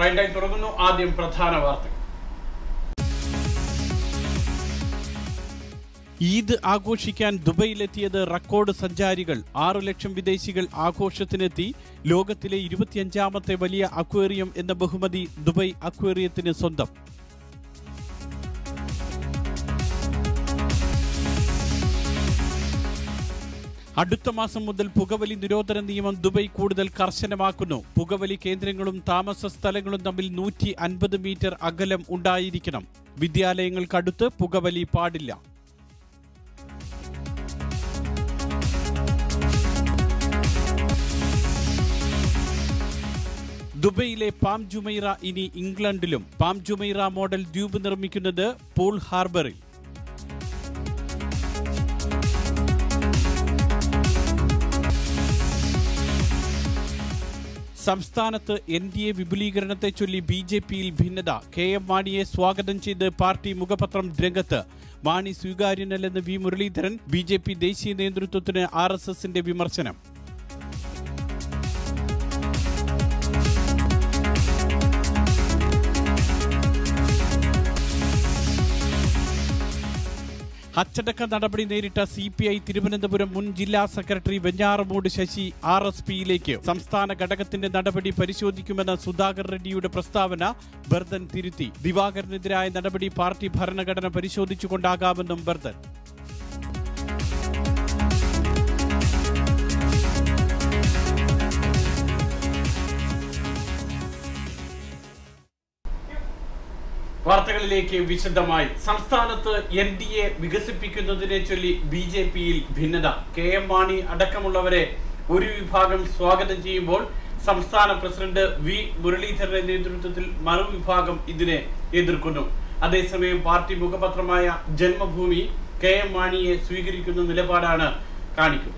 Prime time തുടങ്ങുന്നു ആദ്യം പ്രധാന വാർത്തകൾ ഈദ് ആഘോഷിക്കാൻ ദുബൈയിലെത്തിയത് റെക്കോർഡ് സഞ്ചാരികൾ ആറു ലക്ഷം വിദേശികൾ ആഘോഷത്തിനെത്തി ലോകത്തിലെ ഇരുപത്തിയഞ്ചാമത്തെ വലിയ അക്വേറിയം എന്ന ബഹുമതി ദുബൈ അക്വേറിയത്തിന് സ്വന്തം അടുത്ത മാസം മുതൽ പുകവലി നിരോധന നിയമം ദുബൈ കൂടുതൽ കർശനമാക്കുന്നു പുകവലി കേന്ദ്രങ്ങളും താമസ സ്ഥലങ്ങളും തമ്മിൽ നൂറ്റി അൻപത് മീറ്റർ അകലം ഉണ്ടായിരിക്കണം വിദ്യാലയങ്ങൾക്കടുത്ത് പുകവലി പാടില്ല ദുബൈയിലെ പാം ജുമൈറ ഇനി ഇംഗ്ലണ്ടിലും പാം ജുമൈറ മോഡൽ ദ്വീപ് നിർമ്മിക്കുന്നത് പൂൾ ഹാർബറിൽ സംസ്ഥാനത്ത് എൻ ഡി എ വിപുലീകരണത്തെ ചൊല്ലി ബി ജെ പിയിൽ ഭിന്നത കെ എം മാണിയെ സ്വാഗതം ചെയ്ത് പാർട്ടി മുഖപത്രം രംഗത്ത് മാണി സ്വീകാര്യനല്ലെന്ന് V Muraleedharan B J P ദേശീയ നേതൃത്വത്തിന് ആർ എസ് എസിന്റെ വിമർശനം അച്ചടക്ക നടപടി നേരിട്ട സി പി ഐ തിരുവനന്തപുരം മുൻ ജില്ലാ secretary Venjaramoodu Sasi R S പിയിലേക്ക് സംസ്ഥാന ഘടകത്തിന്റെ നടപടി പരിശോധിക്കുമെന്ന സുധാകർ റെഡ്ഡിയുടെ പ്രസ്താവന ബർദൻ തിരുത്തി ദിവാകരനെതിരായ നടപടി പാർട്ടി ഭരണഘടന പരിശോധിച്ചുകൊണ്ടാകാമെന്നും ബർദൻ വാർത്തകളിലേക്ക് വിശദമായി സംസ്ഥാനത്ത് എൻ ഡി എ വികസിപ്പിക്കുന്നതിനെ ചൊല്ലി ബി ജെ പിയിൽ ഭിന്നത കെ എം മാണി അടക്കമുള്ളവരെ ഒരു വിഭാഗം സ്വാഗതം ചെയ്യുമ്പോൾ സംസ്ഥാന പ്രസിഡന്റ് വി മുരളീധരന്റെ നേതൃത്വത്തിൽ മറുവിഭാഗം ഇതിനെ എതിർക്കുന്നു അതേസമയം പാർട്ടി മുഖപത്രമായ ജന്മഭൂമി കെ എം മാണിയെ സ്വീകരിക്കുന്ന നിലപാടാണ് കാണിക്കുന്നത്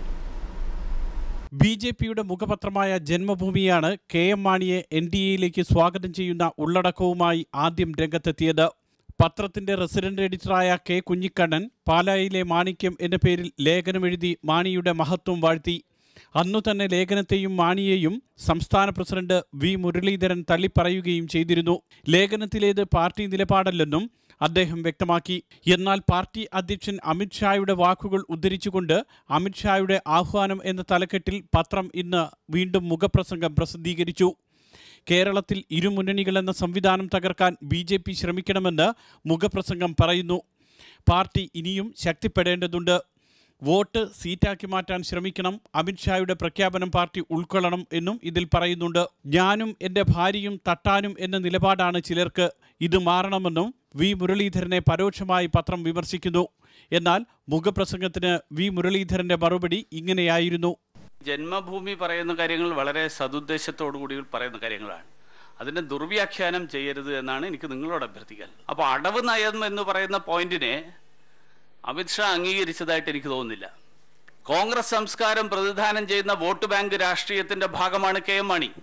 ബി ജെ പിയുടെ മുഖപത്രമായ ജന്മഭൂമിയാണ് കെ എം മാണിയെ എൻ ഡി എയിലേക്ക് സ്വാഗതം ചെയ്യുന്ന ഉള്ളടക്കവുമായി ആദ്യം രംഗത്തെത്തിയത് പത്രത്തിന്റെ റെസിഡന്റ് എഡിറ്ററായ കെ കുഞ്ഞിക്കണ്ണൻ പാലായിലെ മാണിക്യം എന്ന പേരിൽ ലേഖനമെഴുതി മാണിയുടെ മഹത്വം വാഴ്ത്തി അന്നു തന്നെ ലേഖനത്തെയും മാണിയെയും സംസ്ഥാന പ്രസിഡന്റ് വി മുരളീധരൻ തള്ളിപ്പറയുകയും ചെയ്തിരുന്നു ലേഖനത്തിലേത് പാർട്ടി നിലപാടല്ലെന്നും അദ്ദേഹം വ്യക്തമാക്കി എന്നാൽ പാർട്ടി അധ്യക്ഷൻ അമിത്ഷായുടെ വാക്കുകൾ ഉദ്ധരിച്ചുകൊണ്ട് അമിത്ഷായുടെ ആഹ്വാനം എന്ന തലക്കെട്ടിൽ പത്രം ഇന്ന് വീണ്ടും മുഖപ്രസംഗം പ്രസിദ്ധീകരിച്ചു കേരളത്തിൽ ഇരുമുന്നണികളെന്ന സംവിധാനം തകർക്കാൻ ബി ജെ പി ശ്രമിക്കണമെന്ന് മുഖപ്രസംഗം പറയുന്നു പാർട്ടി ഇനിയും ശക്തിപ്പെടേണ്ടതുണ്ട് വോട്ട് സീറ്റാക്കി മാറ്റാൻ ശ്രമിക്കണം അമിത്ഷായുടെ പ്രഖ്യാപനം പാർട്ടി ഉൾക്കൊള്ളണം എന്നും ഇതിൽ പറയുന്നുണ്ട് ഞാനും എൻ്റെ ഭാര്യയും തട്ടാനും എന്ന നിലപാടാണ് ചിലർക്ക് ഇത് മാറണമെന്നും വി മുരളീധരനെ പരോക്ഷമായി പത്രം വിമർശിക്കുന്നു എന്നാൽ മുഖപ്രസംഗത്തിന് വി മുരളീധരന്റെ മറുപടി ഇങ്ങനെയായിരുന്നു ജന്മഭൂമി പറയുന്ന കാര്യങ്ങൾ വളരെ സതുദ്ദേശത്തോടു കൂടി പറയുന്ന കാര്യങ്ങളാണ് അതിനെ ദുർവ്യാഖ്യാനം ചെയ്യരുത് എന്നാണ് എനിക്ക് നിങ്ങളോട് അഭ്യർത്ഥിക്കാൻ അപ്പോൾ അടവ് നയം എന്ന് പറയുന്ന പോയിന്റിനെ അമിത്ഷാ അംഗീകരിച്ചതായിട്ട് എനിക്ക് തോന്നുന്നില്ല കോൺഗ്രസ് സംസ്കാരം പ്രതിദാനം ചെയ്യുന്ന വോട്ട് ബാങ്ക് രാഷ്ട്രീയത്തിന്റെ ഭാഗമാണ് കെ എം മാണി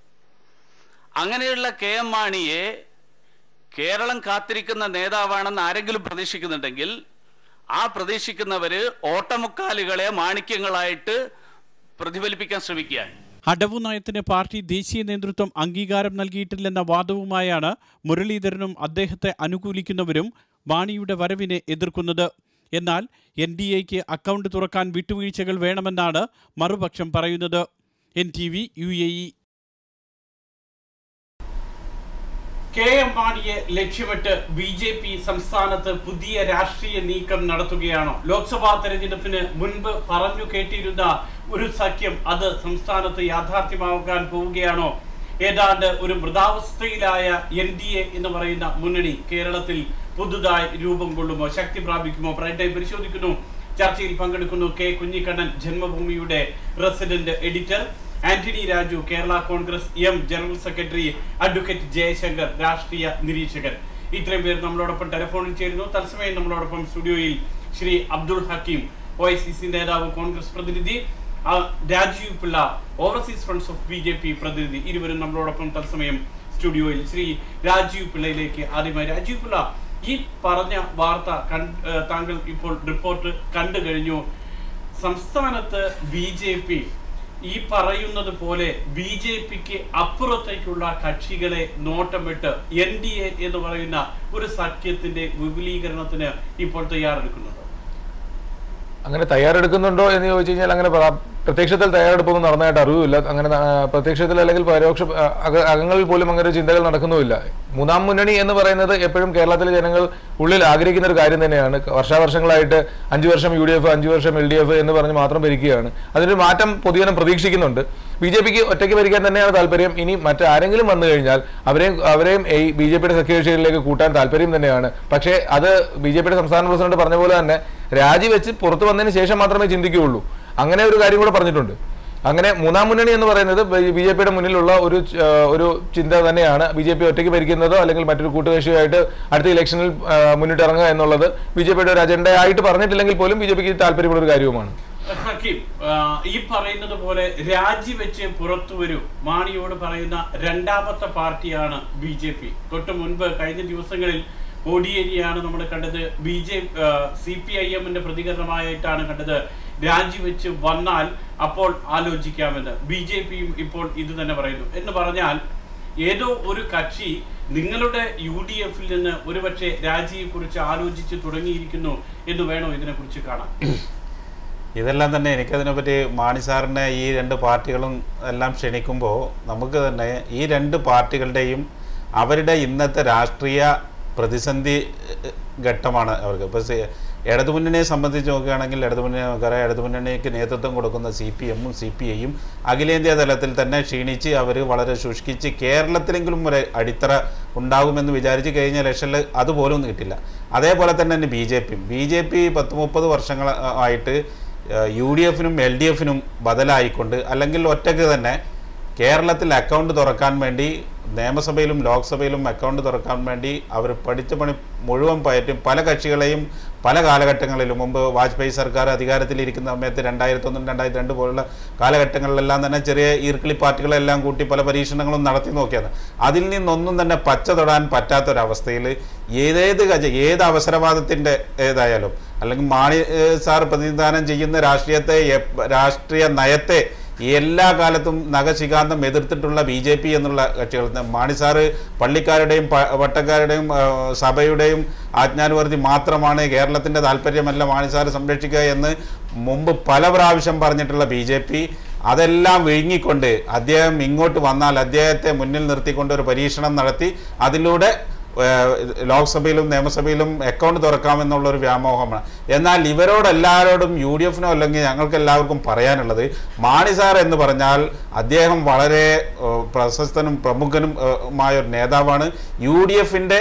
അങ്ങനെയുള്ള കെ എം മാണിയെ കേരളം കാത്തിരിക്കുന്ന നേതാവാണെന്ന് ആരെങ്കിലും പ്രതീക്ഷിക്കുന്നുണ്ടെങ്കിൽ ആ പ്രതീക്ഷിക്കുന്നവര് ഓട്ടമുക്കാലുകളെ മാണിക്യങ്ങളായിട്ട് പ്രതിഫലിപ്പിക്കാൻ ശ്രമിക്കുകയാണ് അടവു നയത്തിന് പാർട്ടി ദേശീയ നേതൃത്വം അംഗീകാരം നൽകിയിട്ടില്ലെന്ന വാദവുമായാണ് മുരളീധരനും അദ്ദേഹത്തെ അനുകൂലിക്കുന്നവരും മാണിയുടെ വരവിനെ എതിർക്കുന്നത് എന്നാൽ എൻ ഡി എക്ക് അക്കൗണ്ട് തുറക്കാൻ വിട്ടുവീഴ്ചകൾ വേണമെന്നാണ് മറുപക്ഷം പറയുന്നത് N T V U A E K M മാണിയെ ലക്ഷ്യമിട്ട് ബി ജെ പി സംസ്ഥാനത്ത് പുതിയ രാഷ്ട്രീയ നീക്കം നടത്തുകയാണോ ലോക്സഭാ തെരഞ്ഞെടുപ്പിന് മുൻപ് പറഞ്ഞു കേട്ടിരുന്ന ഒരു സഖ്യം അത് സംസ്ഥാനത്ത് യാഥാർത്ഥ്യമാകാൻ പോവുകയാണോ ഏതാണ്ട് ഒരു മൃതാവസ്ഥയിലായ എൻ ഡി എ എന്ന് പറയുന്ന മുന്നണി കേരളത്തിൽ പുതുതായി രൂപം കൊള്ളുമോ ശക്തി പ്രാപിക്കുമോ പ്രൈം ടൈം പരിശോധിക്കുന്നു ചർച്ചയിൽ പങ്കെടുക്കുന്നു കെ കുഞ്ഞിക്കണ്ണൻ ജന്മഭൂമിയുടെ resident editor Antony Raju Kerala Congress M general secretary advocate Jayasankar രാഷ്ട്രീയ നിരീക്ഷകൻ ഇത്രയും പേർ നമ്മളോടൊപ്പം ടെലിഫോണിൽ ചേരുന്നു തത്സമയം നമ്മളോടൊപ്പം സ്റ്റുഡിയോയിൽ Shri Abdul Hakeem O I C C നേതാവ് കോൺഗ്രസ് പ്രതിനിധി ആ, Rajeev Pillai overseas friends of B J P പ്രതിനിധി ഇരുവരും നമ്മളോടൊപ്പം തത്സമയം സ്റ്റുഡിയോയിൽ ശ്രീ രാജീവ് പിള്ളയിലേക്ക് ആദ്യമായി രാജീവ് പിള്ള ഈ പറഞ്ഞ വാർത്ത കൺ- ഏഹ് താങ്കൾ ഇപ്പോൾ റിപ്പോർട്ട് കണ്ടു കഴിഞ്ഞു സംസ്ഥാനത്ത് ബി ജെ പി ഈ പറയുന്നത് പോലെ ബി ജെ പിക്ക് അപ്പുറത്തേക്കുള്ള കക്ഷികളെ നോട്ടമിട്ട് എൻ ഡി എ എന്ന് പറയുന്ന ഒരു സഖ്യത്തിന്റെ വിപുലീകരണത്തിന് ഇപ്പോൾ തയ്യാറെടുക്കുന്നുണ്ടോ അങ്ങനെ തയ്യാറെടുക്കുന്നുണ്ടോ എന്ന് ചോദിച്ചു കഴിഞ്ഞാൽ അങ്ങനെ പ്ര- പ്രത്യക്ഷത്തിൽ തയ്യാറെടുപ്പൊന്നും നടന്നതായിട്ട് അറിവില്ല അങ്ങനെ ആ, പ്രത്യക്ഷത്തിൽ അല്ലെങ്കിൽ പരോക്ഷ ആ, അക- അകങ്ങളിൽ പോലും അങ്ങനെ ഒരു ചിന്തകൾ നടക്കുന്നുമില്ല മൂന്നാം മുന്നണി എന്ന് പറയുന്നത് എപ്പോഴും കേരളത്തിലെ ജനങ്ങൾ ഉള്ളിൽ ആഗ്രഹിക്കുന്ന ഒരു കാര്യം തന്നെയാണ് വർഷാവർഷങ്ങളായിട്ട് അഞ്ചു വർഷം യു ഡി എഫ് അഞ്ചു വർഷം എൽ ഡി എഫ് എന്ന് പറഞ്ഞ് മാത്രം ഭരിക്കുകയാണ് അതിനൊരു മാറ്റം പൊതുജനം പ്രതീക്ഷിക്കുന്നുണ്ട് ബി ജെ പിക്ക് ഒറ്റയ്ക്ക് ഭരിക്കാൻ തന്നെയാണ് താല്പര്യം ഇനി മറ്റാരെങ്കിലും വന്നു കഴിഞ്ഞാൽ അവരെയും അവരെയും ഈ ബി ജെ പിയുടെ സഖ്യകക്ഷികളിലേക്ക് കൂട്ടാൻ താല്പര്യം തന്നെയാണ് പക്ഷേ അത് ബി ജെ പിയുടെ സംസ്ഥാന പ്രസിഡന്റ് പറഞ്ഞ പോലെ തന്നെ രാജിവെച്ച് പുറത്തു വന്നതിന് ശേഷം മാത്രമേ ചിന്തിക്കുകയുള്ളൂ അങ്ങനെ ഒരു കാര്യം കൂടെ പറഞ്ഞിട്ടുണ്ട് അങ്ങനെ മൂന്നാം മുന്നണി എന്ന് പറയുന്നത് ബി ജെ പിയുടെ മുന്നിലുള്ള ഒരു ച- ആ, ഒരു ചിന്ത തന്നെയാണ് ബി ജെ പി ഒറ്റയ്ക്ക് ഭരിക്കുന്നതോ അല്ലെങ്കിൽ മറ്റൊരു കൂട്ടുകക്ഷിയായിട്ട് അടുത്ത ഇലക്ഷനിൽ ആ, മുന്നിട്ടിറങ്ങുക എന്നുള്ളത് ബി ജെ പിയുടെ ഒരു അജണ്ടയായിട്ട് പറഞ്ഞിട്ടില്ലെങ്കിൽ പോലും ബി ജെ പിക്ക് താല്പര്യമുള്ള ഒരു കാര്യവുമാണ് ഹക്കീം ആ, ഈ പറയുന്നത് പോലെ രാജിവെച്ച് പുറത്തു വരൂ മാണിയോട് പറയുന്ന രണ്ടാമത്തെ പാർട്ടിയാണ് ബി ജെ പി തൊട്ട് മുൻപ് കഴിഞ്ഞ ദിവസങ്ങളിൽ കോടിയേരിയാണ് നമ്മൾ കണ്ടത് B J C P I എമ്മിന്റെ പ്രതികരണമായിട്ടാണ് കണ്ടത് രാജിവെച്ച് വന്നാൽ അപ്പോൾ ആലോചിക്കാമെന്ന് ബി ജെ പിയും ഇപ്പോൾ ഇത് തന്നെ പറയുന്നു എന്ന് പറഞ്ഞാൽ ഏതോ ഒരു കക്ഷി നിങ്ങളുടെ യു ഡി എഫിൽ നിന്ന് ഒരുപക്ഷെ രാജിയെ കുറിച്ച് ആലോചിച്ച് തുടങ്ങിയിരിക്കുന്നു എന്ന് വേണോ ഇതിനെക്കുറിച്ച് കാണാൻ ഇതെല്ലാം തന്നെ എനിക്കതിനെപ്പറ്റി മാണി സാറിനെ ഈ രണ്ട് പാർട്ടികളും എല്ലാം ക്ഷണിക്കുമ്പോൾ നമുക്ക് തന്നെ ഈ രണ്ട് പാർട്ടികളുടെയും അവരുടെ ഇന്നത്തെ രാഷ്ട്രീയ പ്രതിസന്ധി ഏഹ്, ഘട്ടമാണ് അവർക്ക് ഇപ്പോൾ ഇടതുമുന്നണിയെ സംബന്ധിച്ച് നോക്കുകയാണെങ്കിൽ ഇടതുമുന്നണി നമുക്കറിയാം ഇടതുമുന്നണിക്ക് നേതൃത്വം കൊടുക്കുന്ന സി പി എമ്മും സി പി ഐയും അഖിലേന്ത്യാ തലത്തിൽ തന്നെ ക്ഷീണിച്ച് അവർ വളരെ ശുഷ്കിച്ച് കേരളത്തിലെങ്കിലും ഒരു അടിത്തറ ഉണ്ടാകുമെന്ന് വിചാരിച്ച് കഴിഞ്ഞ ഇലക്ഷനിൽ അതുപോലും കിട്ടില്ല അതേപോലെ തന്നെ ബി ജെ പിയും ബി ജെ പി പത്ത് മുപ്പത് വർഷങ്ങളായിട്ട് യു ഡി എഫിനും എൽ ഡി എഫിനും ബദലായിക്കൊണ്ട് അല്ലെങ്കിൽ ഒറ്റയ്ക്ക് തന്നെ കേരളത്തിൽ അക്കൗണ്ട് തുറക്കാൻ വേണ്ടി നിയമസഭയിലും ലോക്സഭയിലും അക്കൗണ്ട് തുറക്കാൻ വേണ്ടി അവർ പഠിച്ച പണി മുഴുവൻ പയറ്റും പല കക്ഷികളെയും പല കാലഘട്ടങ്ങളിലും മുമ്പ് വാജ്പേയി സർക്കാർ അധികാരത്തിലിരിക്കുന്ന സമയത്ത് രണ്ടായിരത്തി ഒന്നും രണ്ടായിരത്തി രണ്ട് പോലുള്ള കാലഘട്ടങ്ങളിലെല്ലാം തന്നെ ചെറിയ ഈർക്കിളി പാർട്ടികളെല്ലാം കൂട്ടി പല പരീക്ഷണങ്ങളും നടത്തി നോക്കിയത് അതിൽ നിന്നൊന്നും തന്നെ പച്ച തൊടാൻ പറ്റാത്തൊരവസ്ഥയിൽ ഏതേത് ഗജ ഏത് അവസരവാദത്തിൻ്റെ ഏതായാലും അല്ലെങ്കിൽ മാണി ഏഹ്, സാർ പ്രതിനിധാനം ചെയ്യുന്ന രാഷ്ട്രീയത്തെ എപ്പ- രാഷ്ട്രീയ നയത്തെ എല്ലാ കാലത്തും നഖശികാന്തം എതിർത്തിട്ടുള്ള ബി ജെ പി എന്നുള്ള കക്ഷികൾ മാണി സാറ് പള്ളിക്കാരുടെയും പ- വട്ടക്കാരുടെയും ആ, സഭയുടെയും ആജ്ഞാനുവർത്തി മാത്രമാണ് കേരളത്തിൻ്റെ താല്പര്യമല്ല മാണി സാറ് സംരക്ഷിക്കുക എന്ന് മുമ്പ് പല പ്രാവശ്യം പറഞ്ഞിട്ടുള്ള ബി ജെ പി അതെല്ലാം വിഴുങ്ങിക്കൊണ്ട് അദ്ദേഹം ഇങ്ങോട്ട് വന്നാൽ അദ്ദേഹത്തെ മുന്നിൽ നിർത്തിക്കൊണ്ട് ഒരു പരീക്ഷണം നടത്തി അതിലൂടെ ഏഹ് ലോക്സഭയിലും നിയമസഭയിലും അക്കൗണ്ട് തുറക്കാമെന്നുള്ള ഒരു വ്യാമോഹമാണ് എന്നാൽ ഇവരോടെല്ലാവരോടും യു ഡി എഫിനോ അല്ലെങ്കിൽ ഞങ്ങൾക്ക് എല്ലാവർക്കും പറയാനുള്ളത് മാണി സാർ എന്ന് പറഞ്ഞാൽ അദ്ദേഹം വളരെ ഏഹ് പ്രശസ്തനും പ്രമുഖനും ഏഹ് മായ ഒരു നേതാവാണ് യു ഡി എഫിൻ്റെ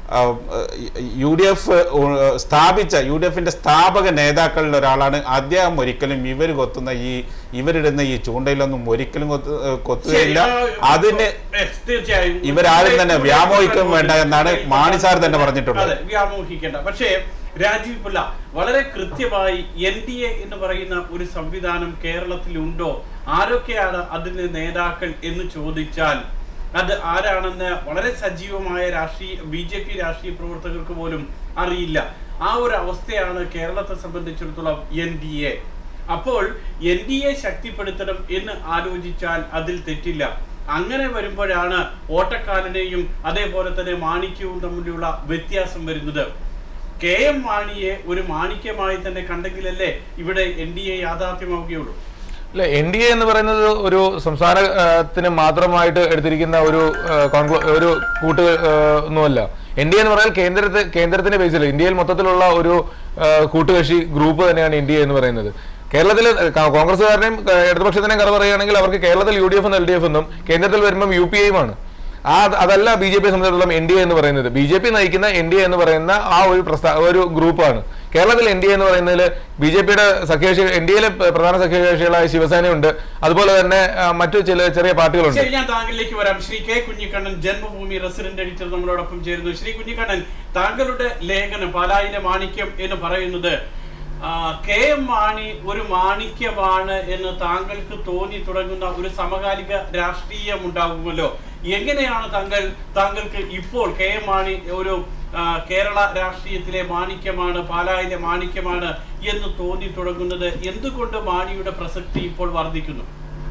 യു ഡി എഫ് സ്ഥാപിച്ച യു ഡി എഫിൻ്റെ സ്ഥാപക നേതാക്കളിൽ ഒരാളാണ് അദ്ദേഹം ഒരിക്കലും ഇവർ കൊത്തുന്ന ഈ ഇവരിടുന്ന ഈ ചൂണ്ടയിലൊന്നും ഒരിക്കലും കൊത്തു കൊത്തുകയില്ല അതിന് തീർച്ചയായും ഇവരാരും തന്നെ വ്യാമോഹിക്കും വേണ്ട എന്നാണ് മാണി സാർ തന്നെ പറഞ്ഞിട്ടുള്ളത് അതെ വ്യാമോഹിക്കേണ്ട പക്ഷേ രാജീവ് പിള്ള വളരെ കൃത്യമായി എൻ ഡി എ എന്ന് പറയുന്ന ഒരു സംവിധാനം കേരളത്തിലുണ്ടോ ആരൊക്കെയാണ് അതിന്റെ നേതാക്കൾ എന്ന് ചോദിച്ചാൽ അത് ആരാണെന്ന് വളരെ സജീവമായ രാഷ്ട്രീയ ബി ജെ പി രാഷ്ട്രീയ പ്രവർത്തകർക്ക് പോലും അറിയില്ല ആ ഒരു അവസ്ഥയാണ് കേരളത്തെ സംബന്ധിച്ചിടത്തോളം എൻ ഡി എ അപ്പോൾ എൻ ഡി എ ശക്തിപ്പെടുത്തണം എന്ന് ആലോചിച്ചാൽ അതിൽ തെറ്റില്ല അങ്ങനെ വരുമ്പോഴാണ് ഓട്ടക്കാരനെയും അതേപോലെ തന്നെ മാണിക്യവും തമ്മിലുള്ള വ്യത്യാസം വരുന്നത് കെ എം മാണിയെ ഒരു മാണിക്യമായി തന്നെ കണ്ടെങ്കിലല്ലേ ഇവിടെ എൻ ഡി എ യാഥാർത്ഥ്യമാവുകയുള്ളൂ അല്ല എൻ ഡി എ എന്ന് പറയുന്നത് ഒരു സംസ്ഥാനത്തിന് മാത്രമായിട്ട് എടുത്തിരിക്കുന്ന ഒരു ആ, കോൺക്ലൂ- ഒരു കൂട്ട് ആ, ഒന്നുമല്ല എൻ ഡി എ എന്ന് പറഞ്ഞാൽ കേന്ദ്രത്തെ കേന്ദ്രത്തിന്റെ ബേസിൽ ഇന്ത്യയിൽ മൊത്തത്തിലുള്ള ഒരു ആ, കൂട്ടുകക്ഷി ഗ്രൂപ്പ് തന്നെയാണ് എൻ ഡി എ എന്ന് പറയുന്നത് കേരളത്തിൽ കോൺഗ്രസ്സുകാരനെയും ആ, ഇടതുപക്ഷത്തിനെയും കഥ പറയുകയാണെങ്കിൽ അവർക്ക് കേരളത്തിൽ U D F L D F എന്നും കേന്ദ്രത്തിൽ വരുമ്പം യു പി ഐയുമാണ് ആ അതല്ല ബി ജെ പി സംബന്ധിച്ചിടത്തോളം എൻ ഡി എ എന്ന് പറയുന്നത് ബി ജെ പി നയിക്കുന്ന എൻ ഡി എ എന്ന് പറയുന്ന ആ ഒരു പ്രസ്ഥാ ഒരു ഗ്രൂപ്പാണ് കേരളത്തിൽ എൻ ഡി എ എന്ന് പറയുന്നതിൽ ബി ജെ പിയുടെ സഖ്യകക്ഷി എൻ ഡി എയിലെ പ്രധാന സഖ്യകക്ഷികളായ ശിവസേനയുണ്ട് അതുപോലെ തന്നെ ആ, മറ്റു ചില ചെറിയ പാർട്ടികളുണ്ട് ശരി ഞാൻ താങ്കളിലേക്ക് വരാം Shri K Kunhikannan Janmabhumi resident editor നമ്മളോടൊപ്പം ചേരുന്നു ശ്രീ കുഞ്ഞിക്കണ്ണൻ താങ്കളുടെ ലേഖനം പാലായിലെ മാണിക്യം എന്ന് പറയുന്നത് ആ, കെ എം മാണി ഒരു മാണിക്യമാണ് എന്ന് താങ്കൾക്ക് തോന്നി തുടങ്ങുന്ന ഒരു സമകാലിക രാഷ്ട്രീയം ഉണ്ടാകുമല്ലോ എങ്ങനെയാണ് താങ്കൾ താങ്കൾക്ക് ഇപ്പോൾ കെ എം മാണി ഒരു ആ, കേരള രാഷ്ട്രീയത്തിലെ മാണിക്യമാണ് പാലായിലെ മാണിക്യമാണ് എന്ന് തോന്നി തുടങ്ങുന്നത് എന്തുകൊണ്ട് മാണിയുടെ പ്രസക്തി ഇപ്പോൾ വർദ്ധിക്കുന്നു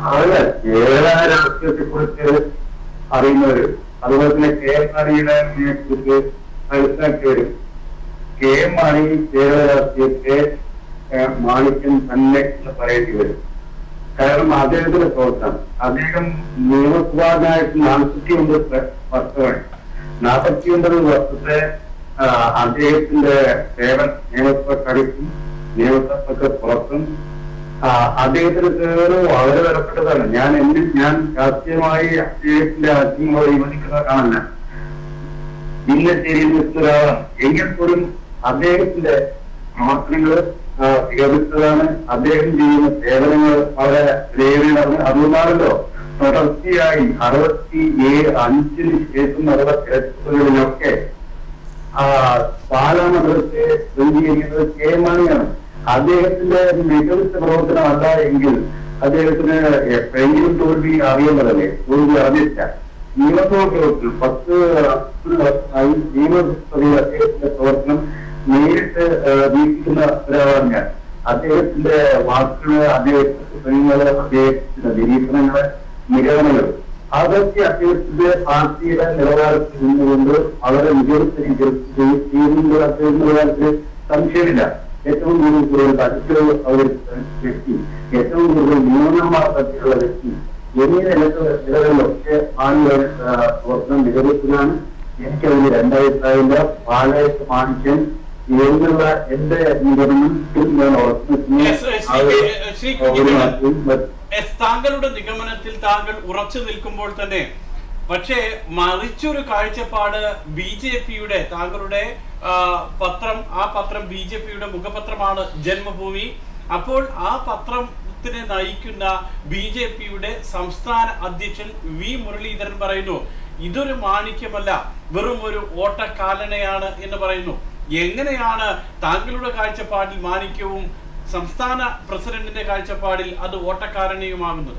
അതല്ല കേരള രാഷ്ട്രീയത്തെ കുറിച്ച് അറിയുന്നവര് അതുപോലെ തന്നെ കെ എം മാണിയുടെ കുറിച്ച് മനസ്സിലാക്കിയവരും കെ എം മാണി കേരള രാഷ്ട്രീയത്തെ ഏഹ്, മാണിക്യം തന്നെ എന്ന് പറയേണ്ടി വരും കാരണം അദ്ദേഹത്തിന്റെ പ്രവർത്തനം അദ്ദേഹം നിയമസഭാനായിട്ട് നാൽപ്പത്തി ഒമ്പത് വർഷമായി നാൽപ്പത്തി ഒമ്പത് വർഷത്തെ ആ, അദ്ദേഹത്തിന്റെ സേവൻ നിയമസഭക്കടുത്തും നിയമസഭക്ക് പുറത്തും ആ, അദ്ദേഹത്തിന് സേവനം വളരെ വിലപ്പെട്ടതാണ് ഞാൻ എന്നെ ഞാൻ രാഷ്ട്രീയമായി അദ്ദേഹത്തിന്റെ ആശയങ്ങളോട് യോജിക്കുന്ന കാണാൻ ഇന്ന ശരിയിൽ ഒരാളാണ് എങ്കിൽ പോലും അദ്ദേഹത്തിന്റെ പ്രവർത്തനങ്ങൾ തികച്ചതാണ് അദ്ദേഹം ചെയ്യുന്ന സേവനങ്ങൾ വളരെ വിലയേറിയതാണ് അതുകൊണ്ടാണല്ലോ തുടർച്ചയായി അറുപത്തി ഏഴ് അഞ്ചിന് ശേഷം നടന്ന തിരഞ്ഞെടുപ്പുകളിലൊക്കെ ആ പാലാമണ്ഡലത്തെ പ്രതികരിക്കുന്നത് കെ മാണിയാണ് അദ്ദേഹത്തിന്റെ മികച്ച പ്രവർത്തനമല്ല എങ്കിൽ അദ്ദേഹത്തിന് എപ്പോഴെങ്കിലും തോൽവി അറിയുന്നതല്ലേ തോൽവി അറിഞ്ഞില്ല നിയമസഭാ പ്രവർത്തനം പത്ത് വർഷമായി നിയമസഭയിൽ അദ്ദേഹത്തിന്റെ പ്രവർത്തനം നേരിട്ട് ആ, വീക്ഷിക്കുന്ന ഒരാളാണ് ഞാൻ അദ്ദേഹത്തിന്റെ വാക്കുകള് അദ്ദേഹത്തിന്റെ പ്രസംഗങ്ങള് അദ്ദേഹത്തിന്റെ നിരീക്ഷണങ്ങള് നിഗമനങ്ങൾ അതൊക്കെ അദ്ദേഹത്തിന്റെ പാർട്ടിയുടെ നിലവാരത്തിൽ നിന്നുകൊണ്ട് വളരെ മികച്ച രീതിയിൽ ചെയ്യുന്നത് അദ്ദേഹത്തിന്റെ കാര്യത്തിൽ സംശയമില്ല ഏറ്റവും കൂടുതൽ തരത്തിൽ അവതരിച്ച വ്യക്തി ഏറ്റവും കൂടുതൽ നിയമനന്മാർ തരത്തിലുള്ള വ്യക്തി എന്നീ നിലക്ക് നിലകളിലൊക്കെ ആളുകളുടെ പ്രവർത്തനം മികവത്തിലാണ് എനിക്കതിന് രണ്ടായിരത്തായില്ല പാലയത്ത് മാണിക്യം എന്നുള്ള എന്റെ നിഗമനത്തിൽ ഞാൻ Yes, yes, ശ്രീ- ശ്രീ കുഞ്ഞിക്കണ്ണൻ. ഉറച്ചു എസ് താങ്കളുടെ നിഗമനത്തിൽ താങ്കൾ ഉറച്ചു നിൽക്കുമ്പോൾ തന്നെ പക്ഷേ മറിച്ചൊരു കാഴ്ചപ്പാട് ബി ജെ പിയുടെ താങ്കളുടെ ആ, പത്രം ആ പത്രം ബി ജെ പിയുടെ മുഖപത്രമാണ് ജന്മഭൂമി അപ്പോൾ ആ പത്രത്തിനെ നയിക്കുന്ന ബി ജെ പിയുടെ സംസ്ഥാന അധ്യക്ഷൻ വി മുരളീധരൻ പറയുന്നു ഇതൊരു മാണിക്യമല്ല വെറും ഒരു ഓട്ടക്കാലനയാണ് എന്ന് പറയുന്നു എങ്ങനെയാണ് താങ്കളുടെ കാഴ്ചപ്പാടിൽ മാണിക്യവും സംസ്ഥാന പ്രസിഡന്റിന്റെ കാഴ്ചപ്പാടിൽ അത് ഓട്ടക്കാരണിയുമാകുന്നത്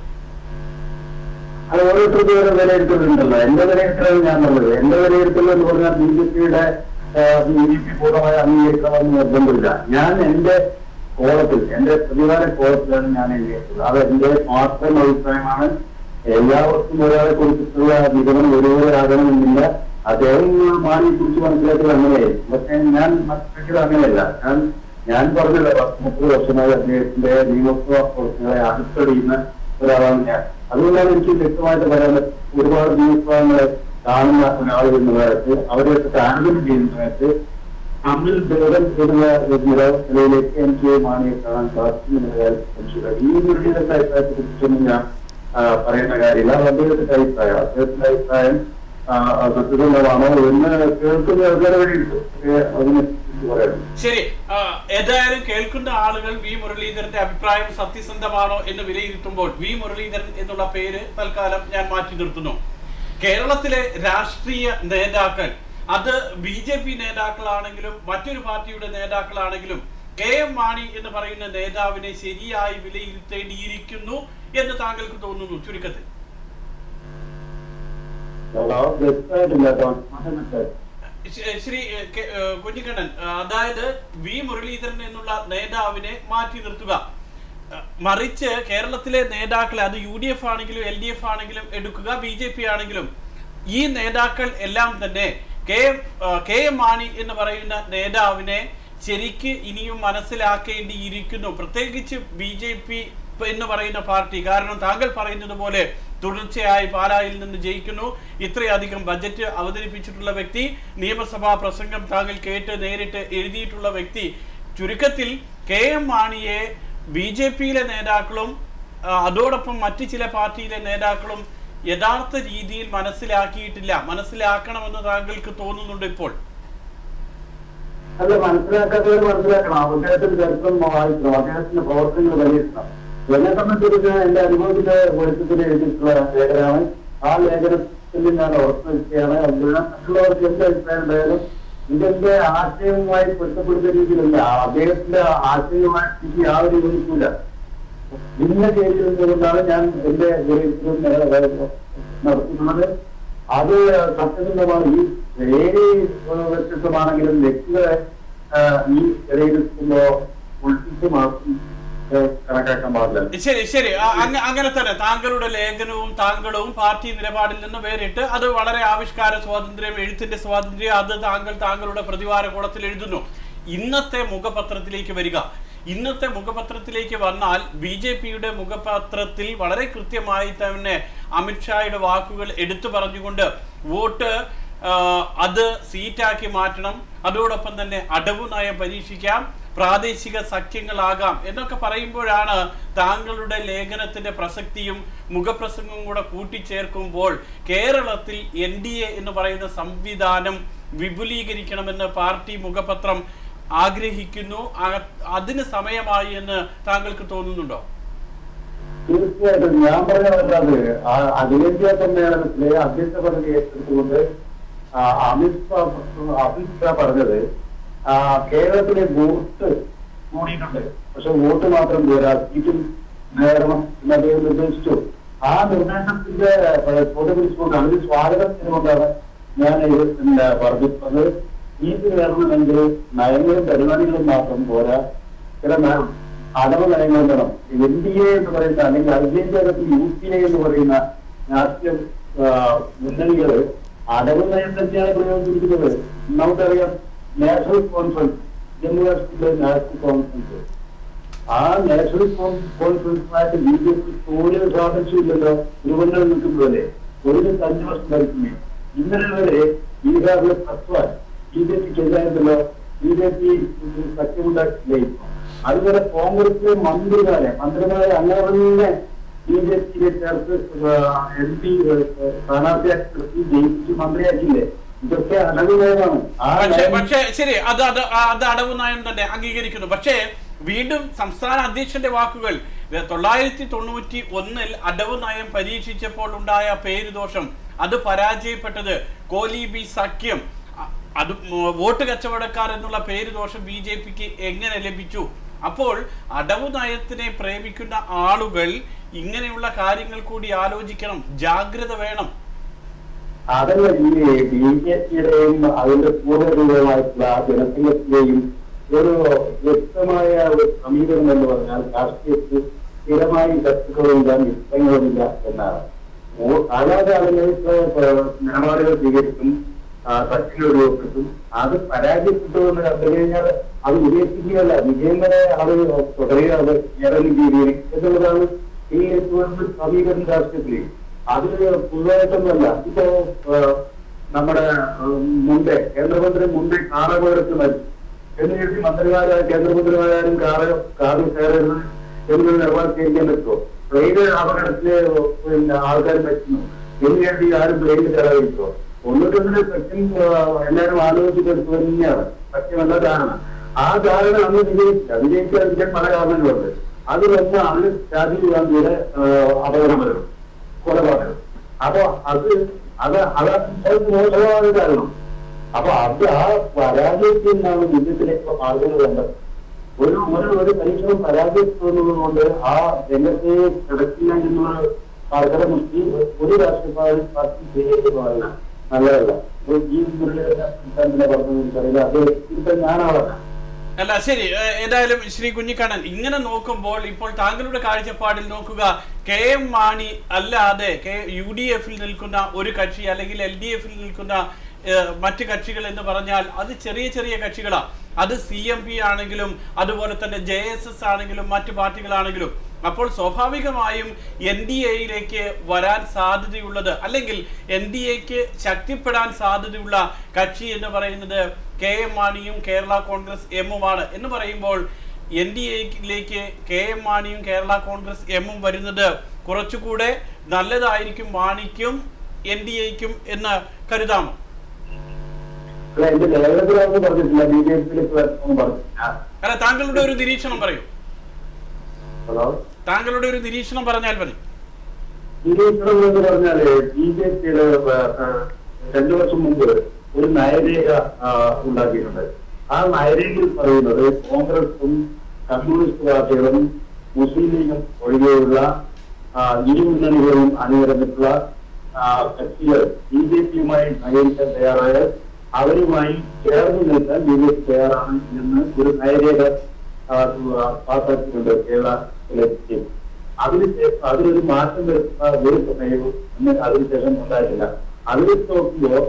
അത് ഓരോരുത്തർക്കും ഓരോ വിലയിരുത്തലുണ്ടല്ലോ എന്റെ വിലയിരുത്തലാണ് ഞാൻ ഉള്ളത് എന്റെ വിലയിരുത്തൽ എന്ന് പറഞ്ഞാൽ ബി ജെ പിയുടെ ബി ജെ പി പൂർണ്ണമായി അംഗീകരിക്കണമെന്ന് നിർബന്ധമില്ല ഞാൻ എന്റെ കോളത്തിൽ എന്റെ പ്രതിവാര കോളത്തിലാണ് ഞാൻ എഴുതിയിട്ടുള്ളത് അത് എന്റെ മാത്രം അഭിപ്രായമാണ് എല്ലാവർക്കും ഒരാളെ കുറിച്ചിട്ടുള്ള നിഗമനം ഒരുപോലെ ആകണമെന്നില്ല അദ്ദേഹം മാണിയെ കുറിച്ച് മനസ്സിലാക്കിയത് അങ്ങനെയായിരുന്നു പക്ഷെ ഞാൻ മനസ്സിലാക്കിയത് അങ്ങനെയല്ല ഞാൻ ഞാൻ പറഞ്ഞല്ലോ പത്ത് മുപ്പത് വർഷമായി അദ്ദേഹത്തിന്റെ നിയമസഭാ പ്രവർത്തനങ്ങളെ അടുത്തറിയുന്ന ഒരാളാണ് ഞാൻ അതുകൊണ്ടാണ് എനിക്ക് വ്യക്തമായിട്ട് പറയാൻ ഒരുപാട് നിയമസഭകളെ കാണുന്ന ഒരാൾ എന്ന നേരത്ത് അവരെയൊക്കെ താരതമ്യം ചെയ്യുന്ന നേരത്ത് തമ്മിൽ ഭേദം എന്നുള്ള ഒരു നില- നിലയിലേക്ക് എനിക്ക് മാണിയെ കാണാൻ സാധിക്കും എന്ന കാര്യം സംശയമില്ല. ഈ മുരളീധരന്റെ അഭിപ്രായത്തെ കുറിച്ചൊന്നും ഞാൻ ആ, പറയുന്ന കാര്യമില്ല അത് അദ്ദേഹത്തിന്റെ അഭിപ്രായം അദ്ദേഹത്തിന്റെ അഭിപ്രായം ആ, സത്യസന്ധമാണോ എന്ന് കേൾക്കുന്ന ആൾക്കാരെ വേണ്ടിയിട്ട് അതിനെ കുറിച്ച് പറയണം ശരി ആ, ഏതായാലും കേൾക്കുന്ന ആളുകൾ വി മുരളീധരന്റെ അഭിപ്രായം സത്യസന്ധമാണോ എന്ന് വിലയിരുത്തുമ്പോൾ വി മുരളീധരൻ എന്നുള്ള പേര് തൽക്കാലം ഞാൻ മാറ്റി നിർത്തുന്നു കേരളത്തിലെ രാഷ്ട്രീയ നേതാക്കൾ അത് ബി ജെ പി നേതാക്കളാണെങ്കിലും മറ്റൊരു പാർട്ടിയുടെ നേതാക്കളാണെങ്കിലും കെ എം മാണി എന്ന് പറയുന്ന നേതാവിനെ ശരിയായി വിലയിരുത്തേണ്ടിയിരിക്കുന്നു എന്ന് താങ്കൾക്ക് തോന്നുന്നു ചുരുക്കത്തിൽ വ്യക്തമായിട്ടില്ല കേട്ടോ മനസ്സിലായി ശ്രീ- ശ്രീ എ, കെ- ഏ, കുഞ്ഞിക്കണ്ണൻ ആ, അതായത് വി മുരളീധരൻ എന്നുള്ള നേതാവിനെ മാറ്റി നിർത്തുക ആ, മറിച്ച് കേരളത്തിലെ നേതാക്കളെ അത് യു ഡി എഫ് ആണെങ്കിലും എൽ ഡി എഫ് ആണെങ്കിലും എടുക്കുക ബി ജെ പി ആണെങ്കിലും ഈ നേതാക്കൾ എല്ലാം തന്നെ കെ എം ആ, കെ എം മാണി എന്ന് പറയുന്ന നേതാവിനെ ശരിക്ക് ഇനിയും മനസ്സിലാക്കേണ്ടിയിരിക്കുന്നു പ്രത്യേകിച്ച് ബി ജെ പി എന്ന് പറയുന്ന പാർട്ടി കാരണം താങ്കൾ പറയുന്നത് പോലെ തുടർച്ചയായി പാലായിൽ നിന്ന് ജയിക്കുന്നു ഇത്രയധികം ബജറ്റ് അവതരിപ്പിച്ചിട്ടുള്ള വ്യക്തി നിയമസഭാ പ്രസംഗം താങ്കൾ കേട്ട് നേരിട്ട് എഴുതിയിട്ടുള്ള വ്യക്തി ചുരുക്കത്തിൽ കെ എം മാണിയെ ബി ജെ പിയിലെ നേതാക്കളും ആ, അതോടൊപ്പം മറ്റ് ചില പാർട്ടിയിലെ നേതാക്കളും യഥാർത്ഥ രീതിയിൽ മനസ്സിലാക്കിയിട്ടില്ല മനസ്സിലാക്കണമെന്ന് താങ്കൾക്ക് തോന്നുന്നുണ്ട് ഇപ്പോൾ അല്ല മനസ്സിലാക്കാത്തവർ മനസ്സിലാക്കണം അദ്ദേഹത്തിന്റെ ചരിത്രം വായിക്കണം അദ്ദേഹത്തിന്റെ പ്രവർത്തനങ്ങൾ വിലയിരുത്തണം എന്നെ സംബന്ധിച്ചിടത്തോളം എന്റെ അനുഭവത്തിന്റെ വെളിച്ചത്തിൽ എഴുതിയിട്ടുള്ള ലേഖനമാണ് ആ ലേഖനത്തിൽ ഞാൻ ഉറച്ചു വെക്കുകയാണ് അതുകൊണ്ട് മറ്റുള്ളവർക്ക് എന്ത് അഭിപ്രായം ഉണ്ടായാലും ഇതെന്റെ ആശയവുമായി പൊരുത്തപ്പെടുന്ന രീതിയിലല്ല അദ്ദേഹത്തിന്റെ ആശയവുമായി എനിക്ക് യാതൊരു യോജിപ്പില്ല ഇന്ന ചെയ്തിരുന്നതുകൊണ്ടാണ് ഞാൻ എന്റെ വിലയിരുത്തലും നടത്തുന്നത് അത് സത്യസന്ധമാണ് ഈ ഏത് വ്യത്യസ്തമാണെങ്കിലും വ്യക്തികളെ ആ, ഈ വിലയിരുത്തുമ്പോ പൊളിറ്റിക്സ് മാത്രം ഏഹ്, കണക്കാക്കാൻ പാടില്ല ശരി ശരി ആ, അങ്ങ- അങ്ങനെ തന്നെ താങ്കളുടെ ലേഖനവും താങ്കളും പാർട്ടി നിലപാടിൽ നിന്ന് വേറിട്ട് അത് വളരെ ആവിഷ്കാര സ്വാതന്ത്ര്യം എഴുത്തിന്റെ സ്വാതന്ത്ര്യം അത് താങ്കൾ താങ്കളുടെ പ്രതിവാര കൂടത്തിൽ എഴുതുന്നു ഇന്നത്തെ മുഖപത്രത്തിലേക്ക് വരിക ഇന്നത്തെ മുഖപത്രത്തിലേക്ക് വന്നാൽ ബി ജെ പിയുടെ മുഖപത്രത്തിൽ വളരെ കൃത്യമായി തന്നെ അമിത്ഷായുടെ വാക്കുകൾ എടുത്തു പറഞ്ഞുകൊണ്ട് വോട്ട് ആ, അത് സീറ്റാക്കി മാറ്റണം അതോടൊപ്പം തന്നെ അടവ് നയം പരീക്ഷിക്കാം പ്രാദേശിക സഖ്യങ്ങളാകാം എന്നൊക്കെ പറയുമ്പോഴാണ് താങ്കളുടെ ലേഖനത്തിന്റെ പ്രസക്തിയും മുഖപ്രസംഗവും കൂടെ കൂട്ടിച്ചേർക്കുമ്പോൾ കേരളത്തിൽ എൻ ഡി എ എന്ന് പറയുന്ന സംവിധാനം വിപുലീകരിക്കണമെന്ന് പാർട്ടി മുഖപത്രം ആഗ്രഹിക്കുന്നു ആ- അതിന് സമയമായി എന്ന് താങ്കൾക്ക് തോന്നുന്നുണ്ടോ തീർച്ചയായിട്ടും ഞാൻ പറഞ്ഞ പറഞ്ഞത് ആ അഖിലേന്ത്യാ സമ്മേളനത്തിലെ അധ്യക്ഷ പദവി ഏറ്റെടുത്തുകൊണ്ട് ആ, അമിത്ഷാ അമിത്ഷാ പറഞ്ഞത് ആ, കേരളത്തിലെ വോട്ട് കൂടിയിട്ടുണ്ട് പക്ഷെ വോട്ട് മാത്രം പോരാ സീറ്റും നേടണം എന്ന് അദ്ദേഹം നിർദ്ദേശിച്ചു ആ നിർദ്ദേശത്തിന്റെ ചോദ്യം പിടിച്ചുകൊണ്ട് അതിന് സ്വാഗതം ചെയ്തുകൊണ്ടാണ് ഞാൻ ഇത് പിന്നെ പറഞ്ഞിട്ടുള്ളത് സീറ്റ് നേടണമെങ്കിൽ നയങ്ങളും പരിപാടികളും മാത്രം പോരാ ചില ന- അടവ് നയങ്ങൾ വേണം എൻ ഡി എ എന്ന് പറയുന്ന അല്ലെങ്കിൽ അർജന്റീനത്തിൽ യു പി എ എന്ന് പറയുന്ന രാഷ്ട്രീയ ആ, മുന്നണികള് അടവ് നയം തന്നെയാണ് പ്രയോഗിച്ചിരിക്കുന്നത് നമുക്കറിയാം നാഷണൽ കോൺഫറൻസ് ജമ്മു കാശ്മീരിലെ നാഷണൽ കോൺഫറൻസ് ആ നാഷണൽ കോൺഫറൻസുമായിട്ട് ബി ജെ പി ഒരു സാദൃശ്യമില്ലല്ലോ തിരുവനന്തപുരം നിൽക്കുന്നതല്ലേ ഒരു അഞ്ചു വർഷം ഭരിക്കുന്നു ഇന്നലെ വരെ ബീഹാറിലെ തത്വാൻ ബി ജെ പിക്ക് എതിരായിരുന്നല്ലോ ബി ജെ പി സഖ്യമുണ്ടാക്കിയില്ലേ അതുപോലെ കോൺഗ്രസിലെ മന്ത്രിമാരെ മന്ത്രിമാരെ അങ്ങനെ തന്നെ ബി ജെ പിയിലെ ചേർത്ത് എം പി സ്ഥാനാർത്ഥിയാക്കി നിർത്തി ജയിപ്പിച്ച് മന്ത്രിയാക്കിയില്ലേ ഇതൊക്കെ അടവുനയമാണ് ആ പക്ഷേ നയം പക്ഷേ ശരി അത് അത് ആ- അത് അടവ് നയം തന്നെ അംഗീകരിക്കുന്നു പക്ഷേ വീണ്ടും സംസ്ഥാന അധ്യക്ഷന്റെ വാക്കുകൾ ഏ, തൊള്ളായിരത്തി തൊണ്ണൂറ്റി ഒന്നിൽ അടവ് നയം പരീക്ഷിച്ചപ്പോൾ ഉണ്ടായ പേരുദോഷം അത് പരാജയപ്പെട്ടത് കോലീബി സഖ്യം അ- അത് മ് വോട്ട് കച്ചവടക്കാർ എന്നുള്ള പേരുദോഷം ബി ജെ പിക്ക് എങ്ങനെ ലഭിച്ചു അപ്പോൾ അടവ് നയത്തിനെ പ്രേമിക്കുന്ന ആളുകൾ ഇങ്ങനെയുള്ള കാര്യങ്ങൾ കൂടി ആലോചിക്കണം ജാഗ്രത വേണം അതല്ല ഈ ബി ജെ പിയുടെയും അതിന്റെ പൂർവ്വരൂപമായിട്ടുള്ള ആ ജനസംഘത്തിന്റെയും ഒരു വ്യക്തമായ ഒരു സമീപനം എന്ന് പറഞ്ഞാൽ രാഷ്ട്രീയത്തിൽ സ്ഥിരമായി ശത്രുക്കളുമില്ല മിത്രങ്ങളുമില്ല എന്നാണ് ഓ- കാലാകാലങ്ങൾക്ക് നിലപാടുകൾ സ്വീകരിക്കും ആ, സഖ്യങ്ങൾ രൂപപ്പെടുത്തും അത് പരാജയപ്പെട്ടു എന്ന് കണ്ടു കഴിഞ്ഞാൽ അത് വിജയിപ്പിക്കുകയല്ല വിജയം വരെ അത് തുടരുക അത് ഏതെങ്കിലും രീതിയിൽ എന്നുള്ളതാണ് ഈ ഏറ്റവും സമീപനം രാഷ്ട്രീയത്തിൽ അത് പുതുതായിട്ടൊന്നുമല്ല ഇപ്പോ ഏഹ്, നമ്മുടെ ഏഹ്, മുമ്പേ കേന്ദ്രമന്ത്രി മുമ്പേ കാറപകടത്തിൽ മരിച്ചു എന്ന് കരുതി മന്ത്രിമാരായ കേന്ദ്രമന്ത്രിമാരും കാറ് കാറിൽ കയറരുത് എന്നൊരു നിലപാട് സ്വീകരിക്കാൻ പറ്റുമോ ട്രെയിന് അപകടത്തില് പിന്നെ ആൾക്കാർ മരിക്കുന്നു എന്ന് കരുതി ആരും ട്രെയിനിൽ കയറാതിരിക്കുമോ ഒന്നിട്ടൊന്നിന് സത്യം എല്ലാവരും ആലോചിച്ചിട്ട് എടുത്തു തന്നെയാണ് സത്യമല്ല കാരണം ആ കാരണം അന്ന് വിജയിച്ചില്ല വിജയിക്കാതിരിക്കാൻ പല കാരണങ്ങളുണ്ട് അതിലൊന്ന് അന്ന് രാജീവ് ഗാന്ധിയുടെ ഏഹ്, അപകടം വരും കൊലപാതകം അപ്പൊ അത് അത് അത് മോശമായ കാരണം അപ്പൊ അത് ആ പരാജയത്തിൽ നിന്നാണ് വിജയത്തിലേക്ക് ആളുകൾ വേണ്ടത് ഒരു ഒരു ഒരു പരീക്ഷണം പരാജയപ്പെടുന്നത് കൊണ്ട് ആ രംഗത്തെ കിടക്കില്ല എന്നുള്ള കർക്കട മുക്തി ഒരു രാഷ്ട്രീയ പാർട്ടി ചെയ്യുന്നതല്ല നല്ലതല്ല ഒരു ഈ മുരളീധരൻ സംസ്ഥാനത്തിലെ പറഞ്ഞത് എനിക്കറിയില്ല അത് ഇപ്പൊ ഞാനാളല്ല അല്ല ശരി ഏഹ് ഏതായാലും ശ്രീ കുഞ്ഞിക്കണ്ണൻ ഇങ്ങനെ നോക്കുമ്പോൾ ഇപ്പോൾ താങ്കളുടെ കാഴ്ചപ്പാടിൽ നോക്കുക കെ എം മാണി അല്ലാതെ കെ യു ഡി എഫിൽ നിൽക്കുന്ന ഒരു കക്ഷി അല്ലെങ്കിൽ എൽ ഡി എഫിൽ നിൽക്കുന്ന ഏഹ് മറ്റ് കക്ഷികൾ എന്ന് പറഞ്ഞാൽ അത് ചെറിയ ചെറിയ കക്ഷികളാണ് അത് സി എം പി ആണെങ്കിലും അതുപോലെ തന്നെ ജെ എസ് എസ് ആണെങ്കിലും മറ്റ് പാർട്ടികളാണെങ്കിലും അപ്പോൾ സ്വാഭാവികമായും എൻ ഡി എയിലേക്ക് വരാൻ സാധ്യതയുള്ളത് അല്ലെങ്കിൽ എൻ ഡി എക്ക് ശക്തിപ്പെടാൻ സാധ്യതയുള്ള കക്ഷി എന്ന് പറയുന്നത് കെ എം മാണിയും കേരള കോൺഗ്രസ് എമ്മുമാണ് എന്ന് പറയുമ്പോൾ എൻ ഡി എയിലേക്ക് കെ എം മാണിയും കേരള കോൺഗ്രസ് എമ്മും വരുന്നത് കുറച്ചുകൂടെ നല്ലതായിരിക്കും മാണിക്കും എൻ ഡി എക്കും എന്ന് കരുതാമോ അല്ല എന്റെ ലേഖനത്തിലൊന്നും പറഞ്ഞിട്ടില്ല ബി ജെ പിയിലേക്ക് വരണമെന്ന് പറഞ്ഞിട്ടില്ല അല്ല താങ്കളുടെ ഒരു നിരീക്ഷണം പറയൂ ഹലോ താങ്കളുടെ ഒരു നിരീക്ഷണം പറഞ്ഞാൽ മതി നിരീക്ഷണം എന്ന് പറഞ്ഞാല് ബി ജെ പിയുടെ രണ്ടു വർഷം മുമ്പ് ഒരു നയരേഖ ആ, ഉണ്ടാക്കിയിട്ടുണ്ട് ആ നയരേഖയിൽ പറയുന്നത് കോൺഗ്രസും കമ്മ്യൂണിസ്റ്റ് പാർട്ടികളും മുസ്ലിം ലീഗും ഒഴികെയുള്ള ആ, ഇരു മുന്നണികളും അണിനിരന്നിട്ടുള്ള ആ, കക്ഷികൾ ബി ജെ പിയുമായി സഹകരിക്കാൻ തയ്യാറായാൽ അവരുമായി ചേർന്ന് നിൽക്കാൻ ബി ജെ പി തയ്യാറാണ് എന്ന് ഒരു നയരേഖ പാസ്സാക്കിയിട്ടുണ്ട് കേരള ഇലക്ഷൻ അതിനുശേഷം അതിലൊരു മാറ്റം വരുത്തുന്ന ഒരു സമയവും അന്ന് അതിനുശേഷം ഉണ്ടായിട്ടില്ല അതിൽ നോക്കുമ്പോൾ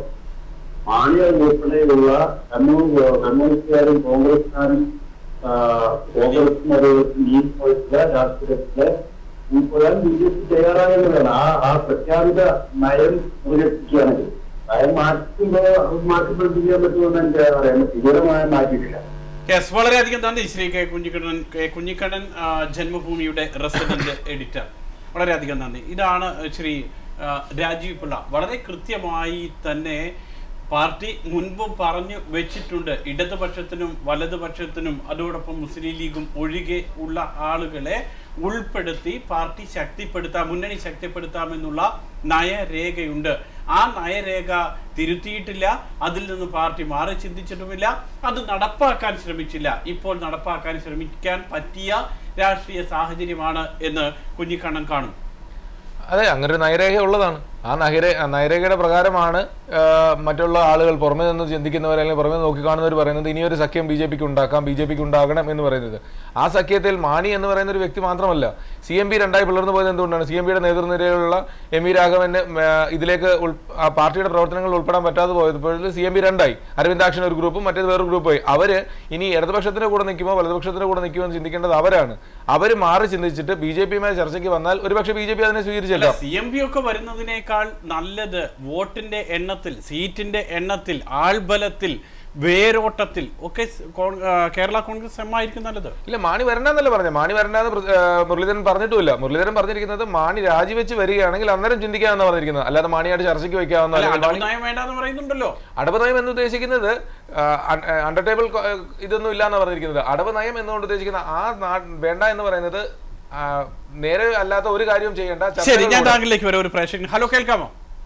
മാണിയ ഉൾപ്പെടെയുള്ള കമ്മ്യൂണിസ്റ്റ് കമ്മ്യൂണിസ്റ്റുകാരും കോൺഗ്രസ്സുകാരും ആ, കോൺഗ്രസും അതുപോലെ ഈ പോയിട്ടുള്ള രാഷ്ട്രീയത്തിലെ ഉൾപ്പെടാൻ ബി ജെ പി തയ്യാറാകുന്നതാണ് ആ ആ പ്രഖ്യാപിത നയം മുറിയെത്തിക്കുകയാണെങ്കിൽ നയം മാറ്റുമ്പോൾ അത് മാറ്റിപ്പിടിപ്പിക്കാൻ പറ്റുമെന്ന് എനിക്ക് അറിയാം തീവ്രമായ മാറ്റിയിട്ടില്ല യെസ് വളരെയധികം നന്ദി ശ്രീ കെ കുഞ്ഞിക്കണ്ണൻ കെ കുഞ്ഞിക്കണ്ണൻ ആ, ജന്മഭൂമിയുടെ റെസിഡന്റ് എഡിറ്റർ വളരെയധികം നന്ദി ഇതാണ് ശ്രീ ആ, രാജീവ് പിള്ള വളരെ കൃത്യമായി തന്നെ പാർട്ടി മുൻപും പറഞ്ഞു വെച്ചിട്ടുണ്ട് ഇടതുപക്ഷത്തിനും വലതുപക്ഷത്തിനും അതോടൊപ്പം മുസ്ലിം ലീഗും ഒഴികെ ഉള്ള ആളുകളെ ഉൾപ്പെടുത്തി പാർട്ടി ശക്തിപ്പെടുത്താം മുന്നണി ശക്തിപ്പെടുത്താമെന്നുള്ള നയരേഖയുണ്ട് ആ നയരേഖ തിരുത്തിയിട്ടില്ല അതിൽ നിന്ന് പാർട്ടി മാറി ചിന്തിച്ചിട്ടുമില്ല അത് നടപ്പാക്കാൻ ശ്രമിച്ചില്ല ഇപ്പോൾ നടപ്പാക്കാൻ ശ്രമിക്കാൻ പറ്റിയ രാഷ്ട്രീയ സാഹചര്യമാണ് എന്ന് കുഞ്ഞിക്കണ്ണൻ കാണും അതെ അങ്ങനെ ഒരു നയരേഖ ഉള്ളതാണ് ആ നയരേ ആ നയരേഖയുടെ പ്രകാരമാണ് ആ, മറ്റുള്ള ആളുകൾ പുറമെ നിന്ന് ചിന്തിക്കുന്നവർ അല്ലെങ്കിൽ പുറമെ നോക്കിക്കാണുന്നവർ പറയുന്നത് ഇനിയൊരു സഖ്യം ബി ജെ പിക്ക് ഉണ്ടാക്കാം ബി ജെ പിക്ക് ഉണ്ടാകണം എന്ന് പറയുന്നത് ആ സഖ്യത്തിൽ മാണി എന്ന് പറയുന്ന ഒരു വ്യക്തി മാത്രമല്ല സി എം പി രണ്ടായി പിളർന്നു പോയത് എന്തുകൊണ്ടാണ് സി എം പിയുടെ നേതൃനിരയിലുള്ള എം വി രാഘവന് ആ, ഇതിലേക്ക് ഉൾ- ആ പാർട്ടിയുടെ പ്രവർത്തനങ്ങളിൽ ഉൾപ്പെടാൻ പറ്റാതെ പോയപ്പോൾ സി എം പി രണ്ടായി അരവിന്ദാക്ഷൻ ഒരു ഗ്രൂപ്പും മറ്റേത് വേറൊരു ഗ്രൂപ്പായി അവര് ഇനി ഇടതുപക്ഷത്തിന്റെ കൂടെ നിൽക്കുമോ വലതുപക്ഷത്തിന്റെ കൂടെ നിൽക്കുമോ എന്ന് ചിന്തിക്കേണ്ടത് അവരാണ് അവർ മാറി ചിന്തിച്ചിട്ട് ബി ജെ പിയുമായി ചർച്ചയ്ക്ക് വന്നാൽ ഒരുപക്ഷെ ബി ജെ പി അതിനെ സ്വീകരിച്ചേക്കാം സി എം പി ഒക്കെ വരുന്നതിനേക്കാൾ നല്ലത് വോട്ടിന്റെ എണ്ണത്തിൽ സീറ്റിന്റെ എണ്ണത്തിൽ ആൾബലത്തിൽ വേരോട്ടത്തിൽ ഒക്കെ സ് കോൺ- ആ, കേരള കോൺഗ്രസ് എം ആയിരിക്കും നല്ലത് ഇല്ല മാണി വരണ്ടെന്നല്ല പറഞ്ഞത് മാണി വരണ്ടെന്ന് പ്ര- ആ, മുരളീധരൻ പറഞ്ഞിട്ടുമില്ല മുരളീധരൻ പറഞ്ഞിരിക്കുന്നത് മാണി രാജിവെച്ച് വരികയാണെങ്കിൽ അന്നേരം ചിന്തിക്കാമെന്ന് പറഞ്ഞിരിക്കുന്നത് അല്ലാതെ മാണിയായിട്ട് ചർച്ചയ്ക്ക് വെക്കാവുന്ന അല്ല അല്ലെങ്കിൽ മാണി അടവുനയം വേണ്ടെന്ന് പറയുന്നുണ്ടല്ലോ അടവ് നയം എന്ന് ഉദ്ദേശിക്കുന്നത് അണ്ടർ ടേബിൾ ഇതൊന്നും ഇല്ല എന്ന് പറഞ്ഞിരിക്കുന്നത് അടവ് നയം എന്നുകൊണ്ട് ഉദ്ദേശിക്കുന്ന ആ നാ- വേണ്ട എന്ന് പറയുന്നത് ആ, നേരെ അല്ലാത്ത ഒരു കാര്യവും ചെയ്യേണ്ട ശരി ഞാൻ ചർച്ചകളിലൂടെ- താങ്കളിലേക്ക് വരാം ഒരു പ്രേക്ഷകൻ ഹലോ കേൾക്കാമോ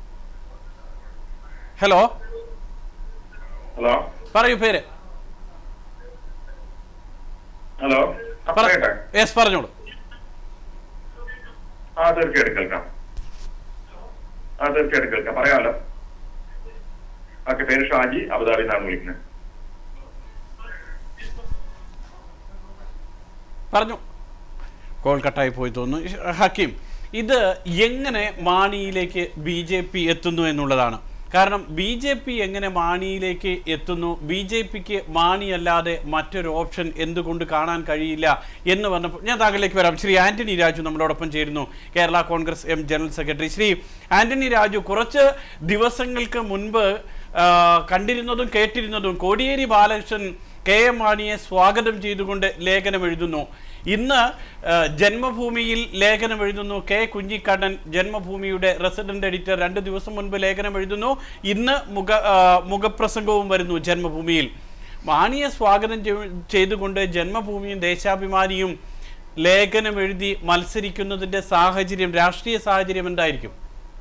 ഹലോ ഹലോ പറയൂ പേര് ഹലോ ആ, പറയട്ടെ യെസ് പറഞ്ഞോളൂ ആ തീർച്ചയായിട്ടും കേൾക്കാം ആ തീർച്ചയായിട്ടും കേൾക്കാം പറയാമല്ലോ ഓക്കെ പേര് ഷാജി അബുദാബി നിന്നാണ് വിളിക്കുന്നത് പറഞ്ഞു കോൾ കട്ടായി പോയി തോന്നുന്നു ഇഷ്- ഹക്കീം ഇത് എങ്ങനെ മാണിയിലേക്ക് ബി ജെ പി എത്തുന്നു എന്നുള്ളതാണ് കാരണം ബി ജെ പി എങ്ങനെ മാണിയിലേക്ക് എത്തുന്നു ബി ജെ പിക്ക് മാണി അല്ലാതെ മറ്റൊരു ഓപ്ഷൻ എന്തുകൊണ്ട് കാണാൻ കഴിയില്ല എന്ന് പറഞ്ഞപ്പോൾ ഞാൻ താങ്കളിലേക്ക് വരാം ശ്രീ ആന്റണി രാജു നമ്മളോടൊപ്പം ചേരുന്നു Kerala Congress M general secretary Shri Antony Raju കുറച്ച് ദിവസങ്ങൾക്ക് മുൻപ് ആ, കണ്ടിരുന്നതും കേട്ടിരുന്നതും കോടിയേരി ബാലകൃഷ്ണൻ കെ എം മാണിയെ സ്വാഗതം ചെയ്തുകൊണ്ട് ലേഖനം എഴുതുന്നു ഇന്ന് ആ, ജന്മഭൂമിയിൽ ലേഖനം എഴുതുന്നു കെ കുഞ്ഞിക്കണ്ണൻ ജന്മഭൂമിയുടെ റെസിഡന്റ് എഡിറ്റർ രണ്ട് ദിവസം മുൻപ് ലേഖനം എഴുതുന്നു ഇന്ന് മുഖ ആ, മുഖപ്രസംഗവും വരുന്നു ജന്മഭൂമിയിൽ മാണിയെ സ്വാഗതം ചെയ്- ചെയ്തുകൊണ്ട് ജന്മഭൂമിയും ദേശാഭിമാനിയും ലേഖനം എഴുതി മത്സരിക്കുന്നതിന്റെ സാഹചര്യം രാഷ്ട്രീയ സാഹചര്യം എന്തായിരിക്കും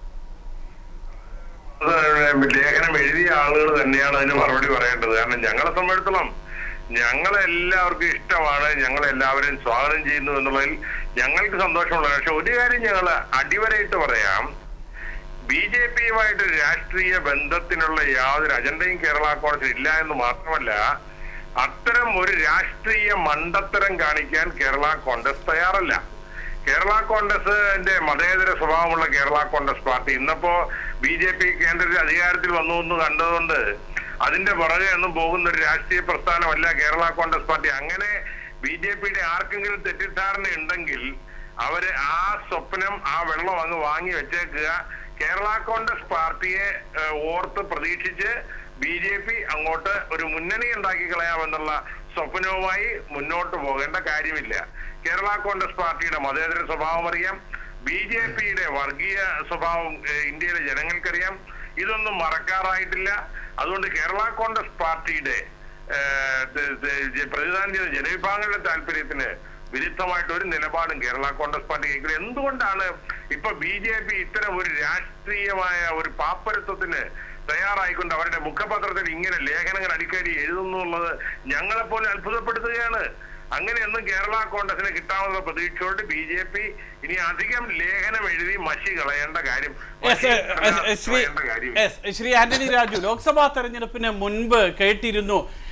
അത് ലേഖനം എഴുതിയ ആളുകൾ തന്നെയാണ് അതിന് മറുപടി പറയേണ്ടത് കാരണം ഞങ്ങളെ സംബന്ധിച്ചിടത്തോളം ഞങ്ങളെ എല്ലാവർക്കും ഇഷ്ടമാണ് ഞങ്ങൾ എല്ലാവരെയും സ്വാഗതം ചെയ്യുന്നു എന്നുള്ളതിൽ ഞങ്ങൾക്ക് സന്തോഷമുള്ള പക്ഷെ ഒരു കാര്യം ഞങ്ങൾ അടിവരയിട്ട് പറയാം ബി ജെ പിയുമായിട്ട് രാഷ്ട്രീയ ബന്ധത്തിനുള്ള യാതൊരു അജണ്ടയും കേരള കോൺഗ്രസ് ഇല്ല എന്ന് മാത്രമല്ല അത്തരം ഒരു രാഷ്ട്രീയ മണ്ടത്തരം കാണിക്കാൻ കേരള കോൺഗ്രസ് തയ്യാറല്ല കേരള കോൺഗ്രസിന്റെ മതേതര സ്വഭാവമുള്ള കേരള കോൺഗ്രസ് പാർട്ടി ഇന്നിപ്പോ ബി ജെ പി കേന്ദ്രത്തിൽ അധികാരത്തിൽ വന്നു എന്ന് കണ്ടതുകൊണ്ട് അതിന്റെ പുറകെ ഒന്നും പോകുന്ന ഒരു രാഷ്ട്രീയ പ്രസ്ഥാനമല്ല കേരള കോൺഗ്രസ് പാർട്ടി അങ്ങനെ ബി ജെ പിയുടെ ആർക്കെങ്കിലും തെറ്റിദ്ധാരണ ഉണ്ടെങ്കിൽ അവര് ആ സ്വപ്നം ആ വെള്ളം അങ്ങ് വാങ്ങി വെച്ചേക്കുക കേരള കോൺഗ്രസ് പാർട്ടിയെ ഏഹ്, ഓർത്ത് പ്രതീക്ഷിച്ച് ബി ജെ പി അങ്ങോട്ട് ഒരു മുന്നണി ഉണ്ടാക്കി കളയാമെന്നുള്ള സ്വപ്നവുമായി മുന്നോട്ട് പോകേണ്ട കാര്യമില്ല കേരള കോൺഗ്രസ് പാർട്ടിയുടെ മതേതര സ്വഭാവം അറിയാം ബി ജെ പിയുടെ വർഗീയ സ്വഭാവം ഏഹ്, ഇന്ത്യയിലെ ജനങ്ങൾക്കറിയാം ഇതൊന്നും മറക്കാറായിട്ടില്ല അതുകൊണ്ട് കേരള കോൺഗ്രസ് പാർട്ടിയുടെ ഏഹ്, ത- ത- പ്രതിനിധാനം ചെയ്ത ജനവിഭാഗങ്ങളുടെ താല്പര്യത്തിന് വിരുദ്ധമായിട്ട് ഒരു നിലപാടും കേരള കോൺഗ്രസ് പാർട്ടി കൈക്കൊള്ളും എന്തുകൊണ്ടാണ് ഇപ്പൊ ബി ജെ പി ഇത്തരം ഒരു രാഷ്ട്രീയമായ ഒരു പാപ്പരത്വത്തിന് തയ്യാറായിക്കൊണ്ട് അവരുടെ മുഖപത്രത്തിൽ ഇങ്ങനെ ലേഖനങ്ങൾ അടിക്കടി എഴുതുന്നു എന്നുള്ളത് ഞങ്ങളെപ്പോലെ അത്ഭുതപ്പെടുത്തുകയാണ് അങ്ങനെയൊന്നും കേരള കോൺഗ്രസിന് കിട്ടാവുന്ന പ്രതീക്ഷയോട് ബി ജെ പി ഇനി അധികം ലേഖനം എഴുതി മഷി കളയേണ്ട കാര്യം എസ്, മഷി എസ്, എസ്, ശ്രീ കളയേണ്ട കാര്യം എസ്, ശ്രീ ആന്റണി രാജു ലോക്സഭാ തെരഞ്ഞെടുപ്പിന് മുൻപ് കേട്ടിരുന്നു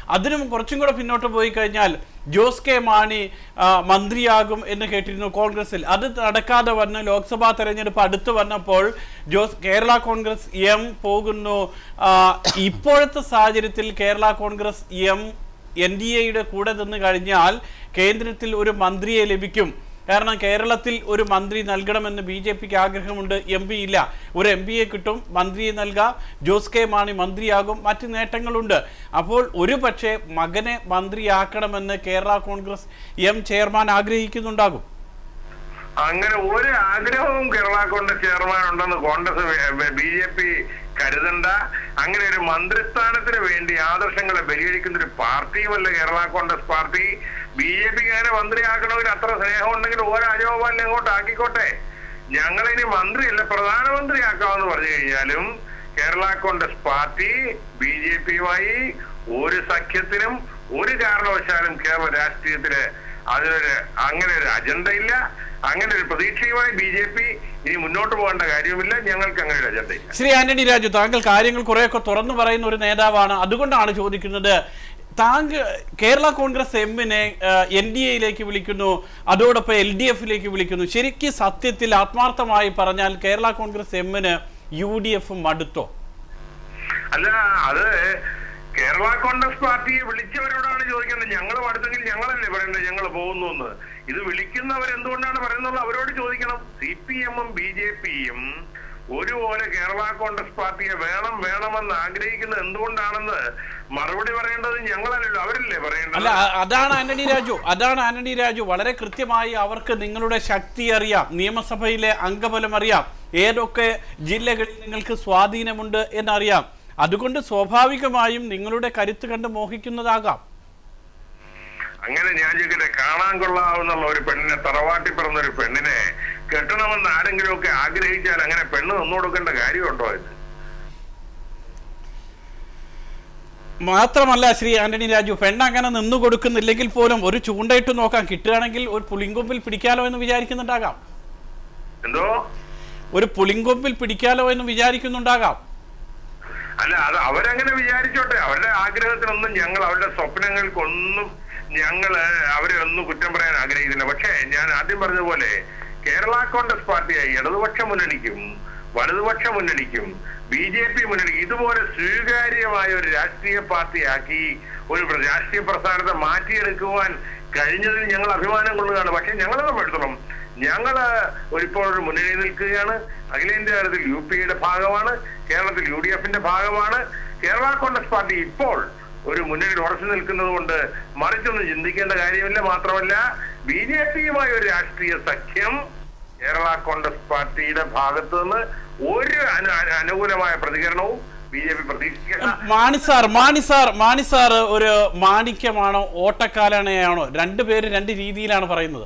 അതിനും കുറച്ചും കൂടെ പിന്നോട്ട് പോയി കഴിഞ്ഞാൽ ജോസ് കെ മാണി ആ, മന്ത്രിയാകും എന്ന് കേട്ടിരുന്നു കോൺഗ്രസിൽ അത് നടക്കാതെ വന്ന് ലോക്സഭാ തെരഞ്ഞെടുപ്പ് അടുത്ത് വന്നപ്പോൾ ജോസ് കേരള കോൺഗ്രസ് എം പോകുന്നു ആ, ഇപ്പോഴത്തെ സാഹചര്യത്തിൽ Kerala Congress M N D എയുടെ കൂടെ നിന്ന് കഴിഞ്ഞാൽ കേന്ദ്രത്തിൽ ഒരു മന്ത്രിയെ ലഭിക്കും കാരണം കേരളത്തിൽ ഒരു മന്ത്രി നൽകണമെന്ന് ബി ജെ പിക്ക് ആഗ്രഹമുണ്ട് എം പി ഇല്ല ഒരു എം പിയെ കിട്ടും മന്ത്രിയെ നൽകാം ജോസ് കെ മാണി മന്ത്രിയാകും മറ്റ് നേട്ടങ്ങളുണ്ട് അപ്പോൾ ഒരു പക്ഷേ മകനെ മന്ത്രിയാക്കണമെന്ന് കേരള കോൺഗ്രസ് എം ചെയർമാൻ ആഗ്രഹിക്കുന്നുണ്ടാകും അങ്ങനെ ഒരു ആഗ്രഹവും കേരള കോൺഗ്രസ് ചെയർമാൻ ഉണ്ടെന്ന് കോൺഗ്രസ് ബി ജെ പി കരുതണ്ട അങ്ങനെ ഒരു മന്ത്രിസ്ഥാനത്തിന് വേണ്ടി ആദർശങ്ങളെ ബലികരിക്കുന്ന ഒരു പാർട്ടിയുമല്ല Kerala Congress party B J പിക്ക് അങ്ങനെ മന്ത്രിയാക്കണമെങ്കിൽ അത്ര സ്നേഹം ഉണ്ടെങ്കിൽ ഓരോ അജോപാലിനെ അങ്ങോട്ട് ആക്കിക്കോട്ടെ ഞങ്ങളിനി മന്ത്രിയല്ല പ്രധാനമന്ത്രിയാക്കാമെന്ന് പറഞ്ഞു കഴിഞ്ഞാലും Kerala Congress party B J പിയുമായി ഒരു സഖ്യത്തിനും ഒരു കാരണവശാലും കേരള രാഷ്ട്രീയത്തില് അതിനൊരു അങ്ങനെ ഒരു അജണ്ട ഇല്ല അങ്ങനെ ഒരു പ്രതീക്ഷയുമായി ബി ജെ പി ഇനി മുന്നോട്ട് പോകേണ്ട കാര്യവുമില്ല ഞങ്ങൾക്ക് അങ്ങനെ ഒരു അജണ്ട ഇല്ല ശ്രീ ആന്റണി രാജു താങ്കൾ കാര്യങ്ങൾ കുറെയൊക്കെ തുറന്നു പറയുന്ന ഒരു നേതാവാണ് അതുകൊണ്ടാണ് ചോദിക്കുന്നത് താങ്കൾ കേരള കോൺഗ്രസ് എമ്മിനെ എൻ ഡി എയിലേക്ക് വിളിക്കുന്നു അതോടൊപ്പം എൽ ഡി എഫിലേക്ക് വിളിക്കുന്നു ശരിക്കും സത്യത്തിൽ ആത്മാർത്ഥമായി പറഞ്ഞാൽ കേരള കോൺഗ്രസ് എമ്മിന് യു ഡി എഫ് മടുത്തോ അല്ല അത് കേരള കോൺഗ്രസ് പാർട്ടിയെ വിളിച്ചവരോടാണ് ചോദിക്കേണ്ടത് ഞങ്ങൾ അടുത്തെങ്കിൽ ഞങ്ങളല്ലേ പറയേണ്ടത് ഞങ്ങൾ പോകുന്നു എന്ന് ഇത് വിളിക്കുന്നവർ എന്തുകൊണ്ടാണ് പറയുന്നത് അവരോട് ചോദിക്കണം സി പി എമ്മും ബി ജെ പിയും ഒരുപോലെ കേരള കോൺഗ്രസ് പാർട്ടിയെ വേണം വേണമെന്ന് ആഗ്രഹിക്കുന്നത് എന്തുകൊണ്ടാണെന്ന് മറുപടി പറയേണ്ടത് ഞങ്ങളല്ലല്ലോ അവരല്ലേ അല്ല പറയേണ്ടത് അ- അതാണ് ആന്റണി രാജു അതാണ് ആന്റണി രാജു വളരെ കൃത്യമായി അവർക്ക് നിങ്ങളുടെ ശക്തി അറിയാം നിയമസഭയിലെ അംഗബലം അറിയാം ഏതൊക്കെ ജില്ലകളിൽ നിങ്ങൾക്ക് സ്വാധീനമുണ്ട് എന്നറിയാം അതുകൊണ്ട് സ്വാഭാവികമായും നിങ്ങളുടെ കരുത്ത് കണ്ട് മോഹിക്കുന്നതാകാം അങ്ങനെ ഞാൻ ചോദിക്കട്ടെ കാണാൻ കൊള്ളാവുന്നുള്ള ഒരു പെണ്ണിനെ തറവാട്ടി പിറന്ന ഒരു പെണ്ണിനെ കെട്ടണമെന്ന് ആരെങ്കിലും ഒക്കെ ആഗ്രഹിച്ചാൽ അങ്ങനെ പെണ്ണ് നിന്നു കൊടുക്കേണ്ട കാര്യമുണ്ടോ ഇത് മാത്രമല്ല ശ്രീ ആന്റണി രാജു പെണ്ണ് അങ്ങനെ നിന്നു കൊടുക്കുന്നില്ലെങ്കിൽ പോലും ഒരു ചൂണ്ടയിട്ട് നോക്കാം കിട്ടുകയാണെങ്കിൽ ഒരു പുളിങ്കൊമ്പിൽ പിടിക്കാലോ എന്ന് വിചാരിക്കുന്നുണ്ടാകാം എന്തോ ഒരു പുളിങ്കൊമ്പിൽ പിടിക്കാലോ എന്ന് വിചാരിക്കുന്നുണ്ടാകാം അല്ല അത് അവരങ്ങനെ വിചാരിച്ചോട്ടെ അവരുടെ ആഗ്രഹത്തിനൊന്നും ഞങ്ങൾ അവരുടെ സ്വപ്നങ്ങൾക്കൊന്നും ഞങ്ങള് അവരെ ഒന്നും കുറ്റം പറയാൻ ആഗ്രഹിക്കുന്നില്ല പക്ഷേ ഞാൻ ആദ്യം പറഞ്ഞതുപോലെ കേരള കോൺഗ്രസ് പാർട്ടിയായി ഇടതുപക്ഷ മുന്നണിക്കും വലതുപക്ഷ മുന്നണിക്കും ബി ജെ പി മുന്നണി ഇതുപോലെ സ്വീകാര്യമായ ഒരു രാഷ്ട്രീയ പാർട്ടിയാക്കി ഒരു പ്ര- രാഷ്ട്രീയ പ്രസ്ഥാനത്തെ മാറ്റിയെടുക്കുവാൻ കഴിഞ്ഞതിൽ ഞങ്ങൾ അഭിമാനം കൊള്ളുകയാണ് പക്ഷെ ഞങ്ങളെ സംബന്ധിച്ചിടത്തോളം ഞങ്ങള് ഒരു ഇപ്പോൾ ഒരു മുന്നണിയിൽ നിൽക്കുകയാണ് അഖിലേന്ത്യാ തലത്തിൽ യു പിയുടെ ഭാഗമാണ് കേരളത്തിൽ യു ഡി എഫിന്റെ ഭാഗമാണ് കേരള കോൺഗ്രസ് പാർട്ടി ഇപ്പോൾ ഒരു മുന്നണിയിൽ ഉറച്ചു നിൽക്കുന്നത് കൊണ്ട് മറിച്ചൊന്നും ചിന്തിക്കേണ്ട കാര്യമില്ല മാത്രമല്ല ബി ജെ പിയുമായി ഒരു രാഷ്ട്രീയ സഖ്യം കേരള കോൺഗ്രസ് പാർട്ടിയുടെ ഭാഗത്തു നിന്ന് ഒരു അനു- അനു- അനുകൂലമായ പ്രതികരണവും ബി ജെ പി പ്രതീക്ഷിക്കില്ല Mani sir Mani sir Mani sir ഒരു മാണിക്യമാണോ ഓട്ടക്കാലണയാണോ രണ്ടുപേര് രണ്ട് രീതിയിലാണ് പറയുന്നത്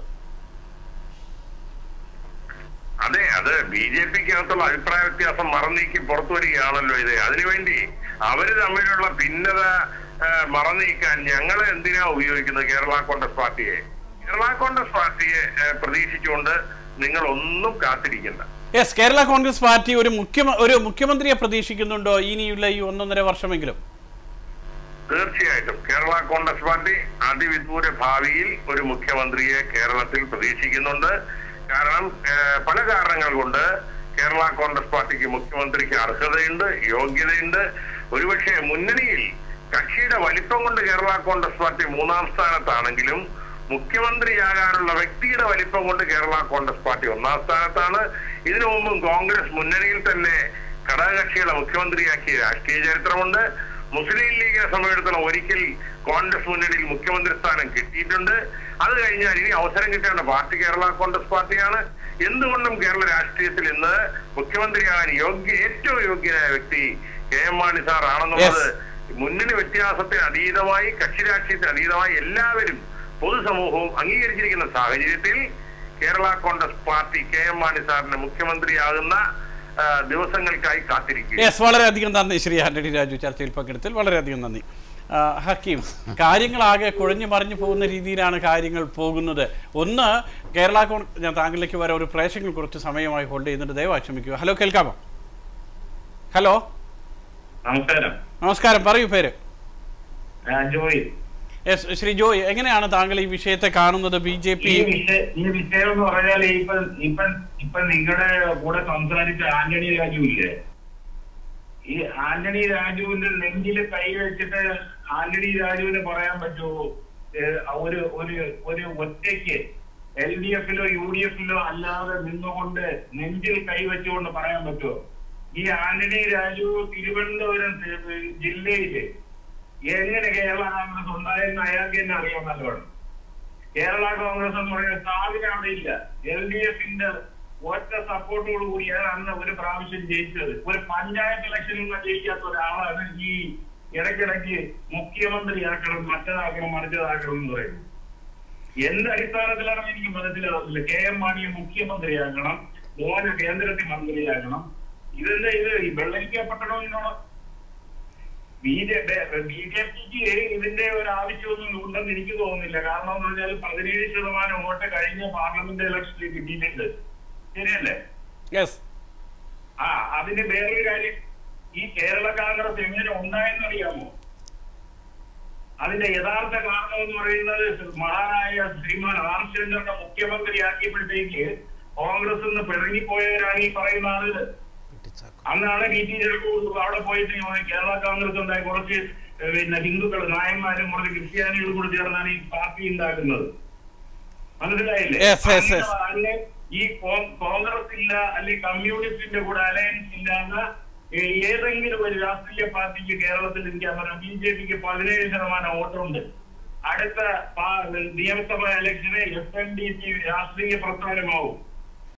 അതെ അത് ബി ജെ പിക്കകത്തുള്ള അഭിപ്രായ വ്യത്യാസം മറന്നീക്കി പുറത്തു വരികയാണല്ലോ ഇത് അതിനുവേണ്ടി അവര് തമ്മിലുള്ള ഭിന്നത ആ, മറന്നീക്കാൻ ഞങ്ങൾ എന്തിനാ ഉപയോഗിക്കുന്നത് കേരള കോൺഗ്രസ് പാർട്ടിയെ കേരള കോൺഗ്രസ് പാർട്ടിയെ ആ, പ്രതീക്ഷിച്ചുകൊണ്ട് നിങ്ങൾ ഒന്നും കാത്തിരിക്കണ്ട യെസ് കേരള കോൺഗ്രസ് പാർട്ടി ഒരു മുഖ്യ ഒരു മുഖ്യമന്ത്രിയെ പ്രതീക്ഷിക്കുന്നുണ്ടോ ഇനിയുള്ള ഈ ഒന്നൊന്നര വർഷമെങ്കിലും തീർച്ചയായിട്ടും കേരള കോൺഗ്രസ് പാർട്ടി അതിവിദൂര ഭാവിയിൽ ഒരു മുഖ്യമന്ത്രിയെ കേരളത്തിൽ പ്രതീക്ഷിക്കുന്നുണ്ട് കാരണം ഏഹ്, പല കാരണങ്ങൾ കൊണ്ട് കേരള കോൺഗ്രസ് പാർട്ടിക്ക് മുഖ്യമന്ത്രിക്ക് അർഹതയുണ്ട് യോഗ്യതയുണ്ട് ഒരുപക്ഷെ മുന്നണിയിൽ കക്ഷിയുടെ വലിപ്പം കൊണ്ട് കേരള കോൺഗ്രസ് പാർട്ടി മൂന്നാം സ്ഥാനത്താണെങ്കിലും മുഖ്യമന്ത്രിയാകാനുള്ള വ്യക്തിയുടെ വലിപ്പം കൊണ്ട് കേരള കോൺഗ്രസ് പാർട്ടി ഒന്നാം സ്ഥാനത്താണ് ഇതിനു മുമ്പും കോൺഗ്രസ് മുന്നണിയിൽ തന്നെ ഘടകകക്ഷികളെ മുഖ്യമന്ത്രിയാക്കിയ രാഷ്ട്രീയ ചരിത്രമുണ്ട് മുസ്ലിം ലീഗിനെ സംബന്ധിച്ചിടത്തോളം ഒരിക്കൽ കോൺഗ്രസ് മുന്നണിയിൽ മുഖ്യമന്ത്രി സ്ഥാനം കിട്ടിയിട്ടുണ്ട് അത് കഴിഞ്ഞാൽ ഇനി അവസരം കിട്ടേണ്ട പാർട്ടി കേരള കോൺഗ്രസ് പാർട്ടിയാണ് എന്തുകൊണ്ടും കേരള രാഷ്ട്രീയത്തിൽ ഇന്ന് മുഖ്യമന്ത്രിയാകാൻ യോഗ്യ ഏറ്റവും യോഗ്യനായ വ്യക്തി കെ എം മാണി സാർ ആണെന്നുള്ളത് മുന്നണി വ്യത്യാസത്തിന് അതീതമായി കക്ഷി രാഷ്ട്രീയത്തിന് അതീതമായി എല്ലാവരും പൊതുസമൂഹവും അംഗീകരിച്ചിരിക്കുന്ന സാഹചര്യത്തിൽ Kerala Congress party K M Mani സാറിന് മുഖ്യമന്ത്രിയാകുന്ന ആ, ദിവസങ്ങൾക്കായി കാത്തിരിക്കുക യെസ് വളരെയധികം നന്ദി ശ്രീ ആന്റണി രാജു ചർച്ചയിൽ പങ്കെടുത്തതിൽ വളരെയധികം നന്ദി ആ, ഹക്കീം കാര്യങ്ങളാകെ കുഴഞ്ഞു മറിഞ്ഞു പോകുന്ന രീതിയിലാണ് കാര്യങ്ങൾ പോകുന്നത് ഒന്ന് കേരള കോൺ ഞാൻ താങ്കളിലേക്ക് വരെ ഒരു പ്രേക്ഷകർ കുറച്ച് സമയമായി ഹോൾഡ് ചെയ്യുന്നുണ്ട് ദയവായി ക്ഷമിക്കുക ഹലോ കേൾക്കാമോ ഹലോ നമസ്കാരം നമസ്കാരം പറയൂ പേര് ആ, ജോയി യെസ് ശ്രീ ജോയ് എങ്ങനെയാണ് താങ്കൾ ഈ വിഷയത്തെ കാണുന്നത് ബി ജെ പി ഈ വിഷയ ഈ വിഷയം എന്ന് പറഞ്ഞാൽ ഇപ്പൊ ഇപ്പൊ ഇപ്പൊ നിങ്ങളുടെ കൂടെ സംസാരിച്ച ആന്റണി രാജു ഇല്ലേ ഈ ആന്റണി രാജുവിന്റെ നെഞ്ചിൽ കൈ വെച്ചിട്ട് ആന്റണി രാജുവിന് പറയാൻ പറ്റുമോ ഏഹ് ഒരു ഒരു ഒരു ഒറ്റയ്ക്ക് എൽ ഡി എഫിലോ യു ഡി എഫിലോ അല്ലാതെ നിന്നുകൊണ്ട് നെഞ്ചിൽ കൈ വെച്ചുകൊണ്ട് പറയാൻ പറ്റുമോ ഈ ആന്റണി രാജു തിരുവനന്തപുരം തി- ജില്ലയില് എങ്ങനെ കേരള കോൺഗ്രസ് ഉണ്ടായെന്ന് അയാൾക്ക് തന്നെ അറിയാൻ നല്ലോണം കേരള കോൺഗ്രസ് എന്ന് പറയുന്ന സ്ഥാപനം അവിടെ ഇല്ല എൽ ഡി എഫിന്റെ ഒറ്റ സപ്പോർട്ടോട് കൂടിയാണ് അന്ന് ഒരു പ്രാവശ്യം ജയിച്ചത് ഒരു പഞ്ചായത്ത് ഇലക്ഷനിൽ ജയിക്കാത്ത ഒരാളാണ് ഈ ഇടയ്ക്കിടയ്ക്ക് മുഖ്യമന്ത്രിയാക്കണം മറ്റേതാക്കണം മറിച്ചതാക്കണം എന്ന് പറയുന്നത് എന്ത് അടിസ്ഥാനത്തിലാണ് എനിക്ക് മനസ്സിലാകുന്നില്ല കെ എം മാണിയെ മുഖ്യമന്ത്രിയാക്കണം മോനെ കേന്ദ്രത്തിൽ മന്ത്രിയാക്കണം ഇതെന്താ ഇത് ഈ വെള്ളരിക്കപ്പെട്ടണോ എന്നോട് ബി ജെ ബി ജെ പിക്ക് ഇതിന്റെ ഒരു ആവശ്യമൊന്നും ഉണ്ടെന്ന് എനിക്ക് തോന്നുന്നില്ല കാരണം എന്ന് പറഞ്ഞാൽ പതിനേഴ് ശതമാനം വോട്ട് കഴിഞ്ഞ പാർലമെന്റ് ഇലക്ഷനിൽ കിട്ടിയിട്ടുണ്ട് ശരിയല്ലേ യെസ് ആ അതിന് വേറൊരു കാര്യം ഈ കേരള കോൺഗ്രസ് എങ്ങനെ ഉണ്ടായെന്ന് അറിയാമോ അതിന്റെ യഥാർത്ഥ കാരണം എന്ന് പറയുന്നത് മഹാനായ ശ്രീമാൻ രാമചന്ദ്രന്റെ മുഖ്യമന്ത്രിയാക്കിയപ്പോഴത്തേക്ക് കോൺഗ്രസ് നിന്ന് പിണങ്ങിപ്പോയവരാണ് ഈ പറയുന്ന ആളുകൾ അന്നാണ് വി ടി ജയരാജ് അവിടെ പോയിട്ട് ഈ കേരള കോൺഗ്രസ് ഉണ്ടായി കുറച്ച് ഏഹ്, പിന്നെ ഹിന്ദുക്കൾ നായന്മാരും കുറച്ച് ക്രിസ്ത്യാനികളും കൂടി ചേർന്നാണ് ഈ പാർട്ടി ഉണ്ടാക്കുന്നത് മനസ്സിലായില്ലേ Yes, yes, yes. അങ്ങനെ അതിന് ഈ കോ- കോൺഗ്രസ് ഇല്ല അല്ലെങ്കിൽ കമ്മ്യൂണിസ്റ്റിന്റെ കൂടെ അലയൻസ് ഇല്ലാത്ത ഏ- ഏതെങ്കിലും ഒരു രാഷ്ട്രീയ പാർട്ടിക്ക് കേരളത്തിൽ എനിക്ക് പറയാം ബി ജെ പിക്ക് പതിനേഴ് ശതമാനം വോട്ടുണ്ട് അടുത്ത പാ- നിയമസഭാ ഇലക്ഷന് എഫ് എൻ ഡി പി രാഷ്ട്രീയ പ്രസ്ഥാനമാവും